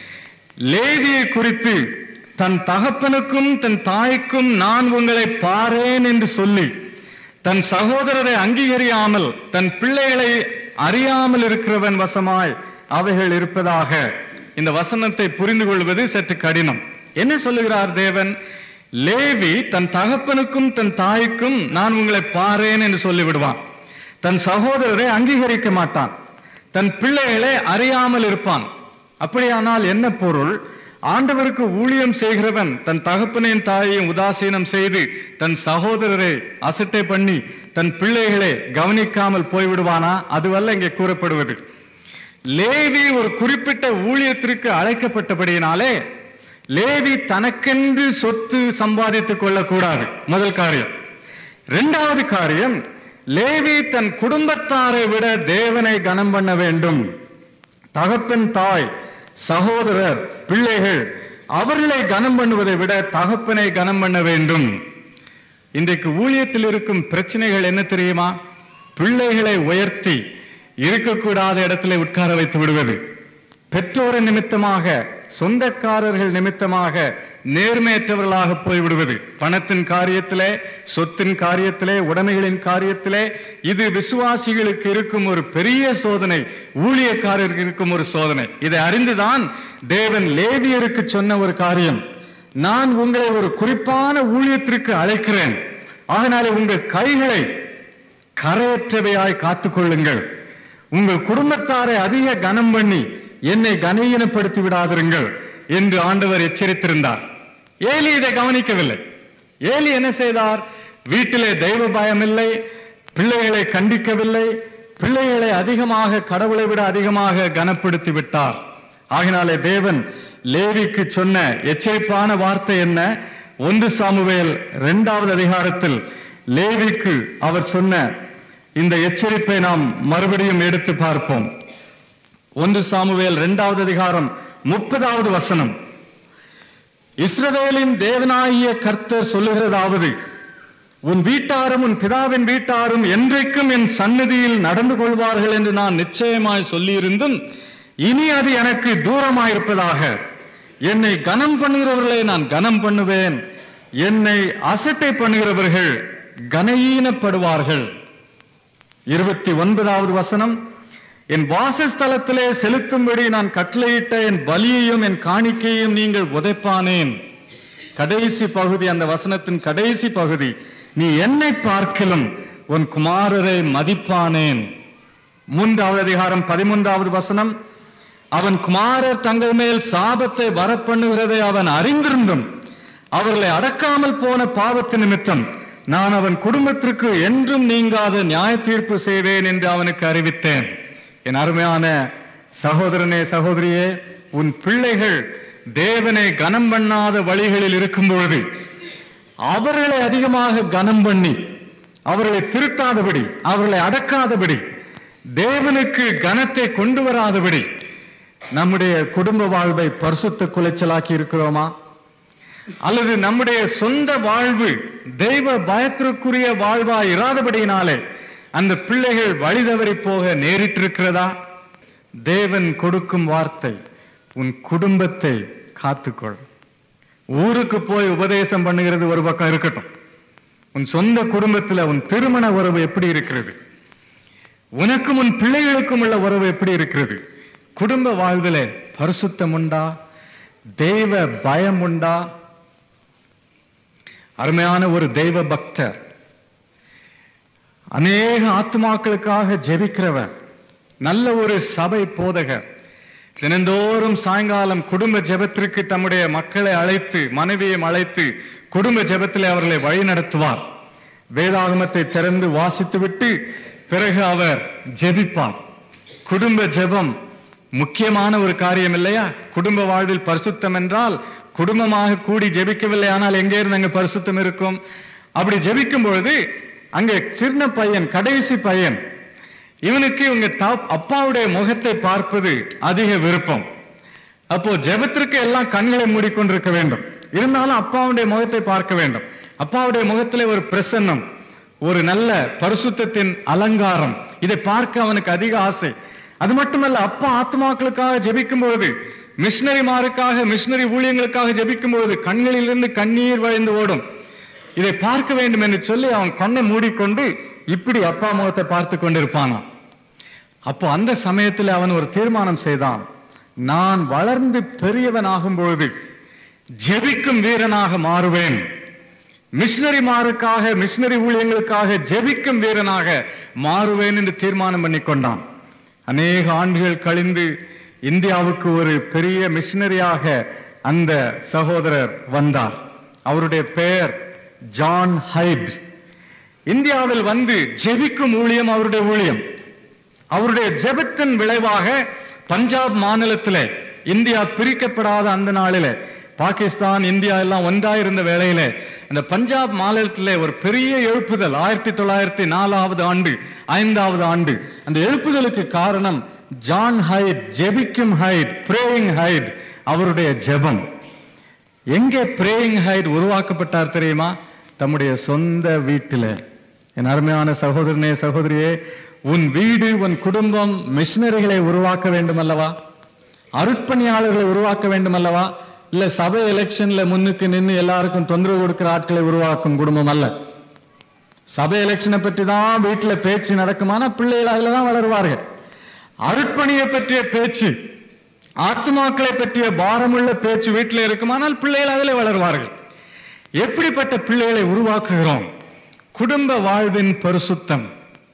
லேவியை குறித்து தன் தகப்பனுக்கும் தன் தாய்க்கும் நான் உங்களை பாரேன் என்று சொல்லி தன் சகோதரரை அங்கீகரியாமல் தன் பிள்ளைகளை அறியாமல் இருக்கிறவன் வசமாய் அவைகள் இருப்பதாக இந்த வசனத்தை புரிந்து கொள்வது சற்று கடினம் என்ன சொல்லுகிறார் தேவன் லேவி தன் தகப்பனுக்கும் தன் தாய்க்கும் நான் உங்களை பாரேன் என்று சொல்லிவிடுவான் தன் சகோதரரை அங்கீகரிக்க மாட்டான் தன் பிள்ளைகளை அறியாமல் இருப்பான் அப்படியானால் என்ன பொருள் ஆண்டவருக்கு ஊழியம் செய்கிறவன் தன் தகப்பனையும் தாயையும் உதாசீனம் செய்து தன் சகோதரரை அசட்டை பண்ணி தன் பிள்ளைகளை கவனிக்காமல் போய்விடுவானா அதுவல்ல இங்கே கூறப்படுவது லேவி ஒரு குறிப்பிட்ட ஊழியத்திற்கு அழைக்கப்பட்டபடியினாலே லேவி தனக்கென்று சொத்து சம்பாதித்துக் கொள்ளக்கூடாது முதல் காரியம் இரண்டாவது காரியம் லேவி தன் குடும்பத்தாரை விட தேவனை கனம் பண்ண வேண்டும் தகப்பன் தாய் சகோதரர் பிள்ளைகள் அவர்களை கனம் பண்ணுவதை விட தகப்பனை கனம் பண்ண வேண்டும் இன்றைக்கு ஊழியத்தில் இருக்கும் பிரச்சனைகள் என்ன தெரியுமா பிள்ளைகளை உயர்த்தி இருக்கக்கூடாத இடத்துல உட்கார வைத்து விடுவது பெற்றோரின் நிமித்தமாக சொந்தக்காரர்கள் நிமித்தமாக நேர்மையற்றவர்களாக போய்விடுவது பணத்தின் காரியத்திலே சொத்தின் காரியத்திலே உடைமைகளின் காரியத்திலே இது விசுவாசிகளுக்கு இருக்கும் ஒரு பெரிய சோதனை ஊழியக்காரருக்கு இருக்கும் ஒரு சோதனை இதை அறிந்துதான் தேவன் லேவியருக்கு சொன்ன ஒரு காரியம் நான் உங்களை ஒரு குறிப்பான ஊழியத்திற்கு அழைக்கிறேன் ஆகினாலே உங்கள் கைகளை கரையற்றவையாய் காத்துக்கொள்ளுங்கள் உங்கள் குடும்பத்தாரை அதிக கனம் பண்ணி என்னை கனீனப்படுத்தி விடாதிருங்கள் என்று ஆண்டவர் எச்சரித்திருந்தார் ஏலி இதை கவனிக்கவில்லை ஏலி என்ன செய்தார் வீட்டிலே தெய்வ பயம் இல்லை பிள்ளைகளை கண்டிக்கவில்லை பிள்ளைகளை அதிகமாக கடவுளை விட அதிகமாக கனப்படுத்தி விட்டார் ஆகினாலே தேவன் லேவிக்கு சொன்ன எச்சரிப்பான வார்த்தை என்ன ஒன்று சாமுவேல் இரண்டாவது அதிகாரத்தில் லேவிக்கு அவர் சொன்ன இந்த எச்சரிப்பை நாம் மறுபடியும் எடுத்து பார்ப்போம் ஒன்று சாமுவேல் இரண்டாவது அதிகாரம் முப்பதாவது வசனம் இஸ்ரவேலின் தேவனாகிய கர்த்தர் சொல்லுகிறதாவது உன் வீட்டாரும் உன் பிதாவின் வீட்டாரும் என்றைக்கும் என் சந்நிதியில் நடந்து கொள்வார்கள் என்று நான் நிச்சயமாய் சொல்லியிருந்தும் இனி அது எனக்கு தூரமாயிருப்பதாக என்னை கனம் பண்ணுகிறவர்களை நான் கனம் பண்ணுவேன் என்னை அசட்டை பண்ணுகிறவர்கள் கனஈனப்படுவார்கள் இருபத்தி ஒன்பதாவது வசனம் என் வாசஸ்தலத்திலே செலுத்தும்படி நான் கட்டளையிட்ட என் பலியையும் என் காணிக்கையும் நீங்கள் உதைப்பானேன் கடைசி பகுதி அந்த வசனத்தின் கடைசி பகுதி நீ என்னை பார்க்கலும் உன் குமாரரை மதிப்பானேன் மூன்றாவது அதிகாரம் பதிமூன்றாவது வசனம் அவன் குமாரர் தங்கள் மேல் சாபத்தை வரப்பண்ணுகிறதை அவன் அறிந்திருந்தும் அவர்களை அடக்காமல் போன பாவத்து நிமித்தம் நான் அவன் குடும்பத்திற்கு என்றும் நீங்காத நியாய தீர்ப்பு செய்வேன் என்று அவனுக்கு அறிவித்தேன் என் அருமையான சகோதரனே சகோதரியே உன் பிள்ளைகள் தேவனை கனம் பண்ணாத வழிகளில் இருக்கும் பொழுது அவர்களை அதிகமாக கனம் பண்ணி அவர்களை திருத்தாதபடி அவர்களை அடக்காதபடி தேவனுக்கு கனத்தை கொண்டு வராதபடி நம்முடைய குடும்ப வாழ்வை பரிசுத்த குலைச்சலாக்கி இருக்கிறோமா அல்லது நம்முடைய சொந்த வாழ்வு தெய்வ பயத்திற்குரிய வாழ்வா இராதபடியினாலே அந்த பிள்ளைகள் வழிதவறி போக நேரிட்டிருக்கிறதா தேவன் கொடுக்கும் வார்த்தை உன் குடும்பத்தை காத்துக்கொள் ஊருக்கு போய் உபதேசம் பண்ணுகிறது ஒரு பக்கம் இருக்கட்டும் உன் சொந்த குடும்பத்துல உன் திருமண உறவு எப்படி இருக்கிறது உனக்கும் உன் பிள்ளைகளுக்கும் உள்ள உறவு எப்படி இருக்கிறது குடும்ப வாழ்விலே பரிசுத்தம் உண்டா தெய்வ பயம் உண்டா அருமையான ஒரு தெய்வ பக்தர் அநேக ஆத்மாக்களுக்காக ஜெபிக்கிறவர் நல்ல ஒரு சபை போதகர் தினந்தோறும் சாயங்காலம் குடும்ப ஜெபத்திற்கு தம்முடைய மக்களை அழைத்து மனைவியையும் அழைத்து குடும்ப ஜெபத்திலே அவர்களை வழிநடத்துவார் வேதாகமத்தை திறந்து வாசித்துவிட்டு பிறகு அவர் ஜெபிப்பார் குடும்ப ஜெபம் முக்கியமான ஒரு காரியம் இல்லையா குடும்ப வாழ்வில் பரிசுத்தம் என்றால் குடும்பமாக கூடி ஜெபிக்கவில்லை ஆனால் எங்கே இருந்து அங்க பரிசுத்தம் இருக்கும் அப்படி ஜெபிக்கும் பொழுது அங்கே சின்ன பையன் கடைசி பையன் இவனுக்கு இவங்க தா- அப்பாவுடைய முகத்தை பார்ப்பது அதிக விருப்பம் அப்போ ஜெபத்திற்கு எல்லாம் கண்களை மூடிக்கொண்டிருக்க வேண்டும் இருந்தாலும் அப்பாவுடைய முகத்தை பார்க்க வேண்டும் அப்பாவுடைய முகத்திலே ஒரு பிரசன்னம் ஒரு நல்ல பரிசுத்தத்தின் அலங்காரம் இதை பார்க்க அவனுக்கு அதிக ஆசை அது மட்டுமல்ல அப்பா ஆத்மாக்களுக்காக ஜெபிக்கும் பொழுது மிஷினரிமாருக்காக மிஷினரி ஊழியங்களுக்காக ஜெபிக்கும் பொழுது கண்களிலிருந்து கண்ணீர் வழிந்து ஓடும் இதை பார்க்க வேண்டும் என்று சொல்லி அவன் கண்ணை மூடிக்கொண்டு இப்படி அப்பா முகத்தை பார்த்து கொண்டிருப்பானாம் அப்போ அந்த சமயத்தில் அவன் ஒரு தீர்மானம் செய்தான் நான் வளர்ந்து பெரியவன் ஆகும் பொழுது ஜெபிக்கும் வீரனாக மாறுவேன் மிஷினரிமாருக்காக மிஷினரி ஊழியங்களுக்காக ஜெபிக்கும் வீரனாக மாறுவேன் என்று தீர்மானம் பண்ணி கொண்டான் அநேக ஆண்டுகள் கழிந்து இந்தியாவுக்கு ஒரு பெரிய மிஷினரியாக அந்த சகோதரர் வந்தார் அவருடைய பெயர் ஜான் ஹைட் இந்தியாவில் வந்து ஜெபிக்கும் ஊழியம் அவருடைய ஊழியம் அவருடைய ஜெபத்தின் விளைவாக பஞ்சாப் மாநிலத்திலே இந்தியா பிரிக்கப்படாத அந்த நாளிலே பாகிஸ்தான் இந்தியா எல்லாம் ஒன்றாயிருந்த வேளையிலே அந்த பஞ்சாப் மாநிலத்திலே ஒரு பெரிய எழுப்புதல் ஆயிரத்தி தொள்ளாயிரத்தி நாலாவது ஆண்டு ஐந்தாவது ஆண்டு அந்த எழுப்புதலுக்கு காரணம் ஜான் ஹைட் ஜெபிக்கும் ஹைட் பிரேயிங் ஹைட் அவருடைய ஜெபம் எங்கே பிரேயிங் ஹைட் உருவாக்கப்பட்டார் தெரியுமா தம்முடைய சொந்த வீட்டிலே என் அருமையான சகோதரனே சகோதரியே உன் வீடு உன் குடும்பம் மிஷினரிகளை உருவாக்க வேண்டும் அல்லவா அருட்பணியாளர்களை உருவாக்க வேண்டும் அல்லவா இல்ல சபை எலெக்ஷன்ல முன்னுக்கு நின்று எல்லாருக்கும் தொந்தரவு கொடுக்கிற ஆட்களை உருவாக்கும் குடும்பம் அல்ல சபை எலெக்ஷனை பற்றி தான் வீட்டுல பேச்சு நடக்குமானா பிள்ளைகள் அதுல தான் வளருவார்கள் அருட்பணியை பற்றிய பேச்சு ஆத்மாக்களை பற்றிய பாரமுள்ள பேச்சு வீட்டில் இருக்குமானால் பிள்ளைகள் அதிலே வளருவார்கள் எப்படிப்பட்ட பிள்ளைகளை உருவாக்குகிறோம் குடும்ப வாழ்வின் பரிசுத்தம்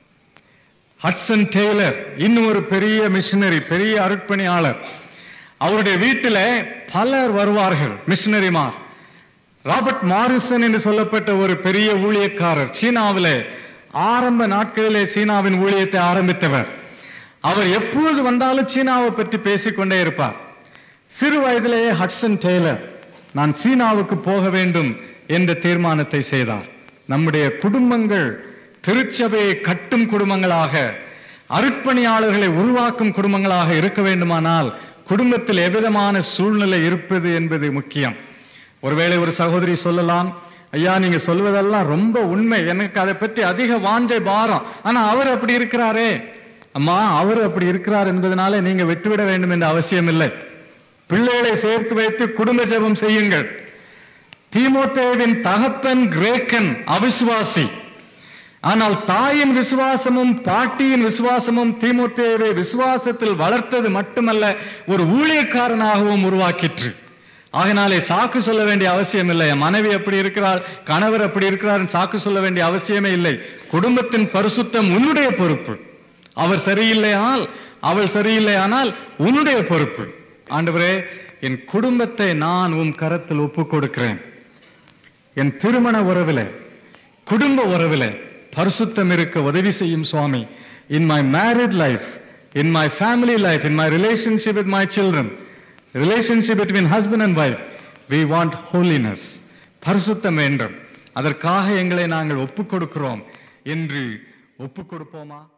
ஹட்சன் டெய்லர் இன்னும் ஒரு பெரிய மிஷினரி பெரிய அருட்பணியாளர் அவருடைய வீட்டில் பலர் வருவார்கள் மிஷினரிமார் ராபர்ட் மாரிசன் என்று சொல்லப்பட்ட ஒரு பெரிய ஊழியக்காரர் சீனாவிலே ஆரம்ப நாட்களிலே சீனாவின் ஊழியத்தை ஆரம்பித்தவர் அவர் எப்பொழுது வந்தாலும் சீனாவை பற்றி பேசிக்கொண்டே இருப்பார் சிறு வயதிலேயே ஹட்சன் டெய்லர் நான் சீனாவுக்கு போக வேண்டும் என்ற தீர்மானத்தை செய்தார் நம்முடைய குடும்பங்கள் திருச்சபையை கட்டும் குடும்பங்களாக அருட்பணியாளர்களை உருவாக்கும் குடும்பங்களாக இருக்க வேண்டுமானால் குடும்பத்தில் எவ்விதமான சூழ்நிலை இருப்பது என்பது முக்கியம் ஒருவேளை ஒரு சகோதரி சொல்லலாம் ஐயா நீங்க சொல்வதெல்லாம் ரொம்ப உண்மை எனக்கு அதை பற்றி அதிக வாஞ்சை பாரம் ஆனா அவர் அப்படி இருக்கிறாரே அம்மா அவர் அப்படி இருக்கிறார் என்பதனால நீங்க விட்டுவிட வேண்டும் என்ற அவசியம் இல்லை பிள்ளைகளை சேர்த்து வைத்து குடும்ப ஜெபம் செய்யுங்கள் தீமோத்தேவின் தகப்பன் கிரேக்கன் அவிசுவாசி ஆனால் தாயின் விசுவாசமும் பாட்டியின் விசுவாசமும் தீமோத்தேவை விசுவாசத்தில் வளர்த்தது மட்டுமல்ல ஒரு ஊழியக்காரனாகவும் உருவாக்கிற்று ஆகினாலே சாக்கு சொல்ல வேண்டிய அவசியம் இல்லை என் மனைவி அப்படி இருக்கிறாள் கணவர் அப்படி இருக்கிறார் சாக்கு சொல்ல வேண்டிய அவசியமே இல்லை குடும்பத்தின் பரிசுத்தம் உன்னுடைய பொறுப்பு அவர் சரியில்லையானால் அவள் சரியில்லையானால் உன்னுடைய பொறுப்பு ஆண்டவரே என் குடும்பத்தை நான் உன் கரத்தில் ஒப்பு கொடுக்கிறேன் என் திருமண உறவில குடும்ப உறவில பரிசுத்தம் இருக்க உதவி செய்யும் சுவாமி in my married life in my family life in my relationship with my children relationship between husband and wife we want holiness பரிசுத்தம் வேண்டும் அதற்காக எங்களை நாங்கள் ஒப்புக் கொடுக்கிறோம் என்று ஒப்புக் கொடுப்போமா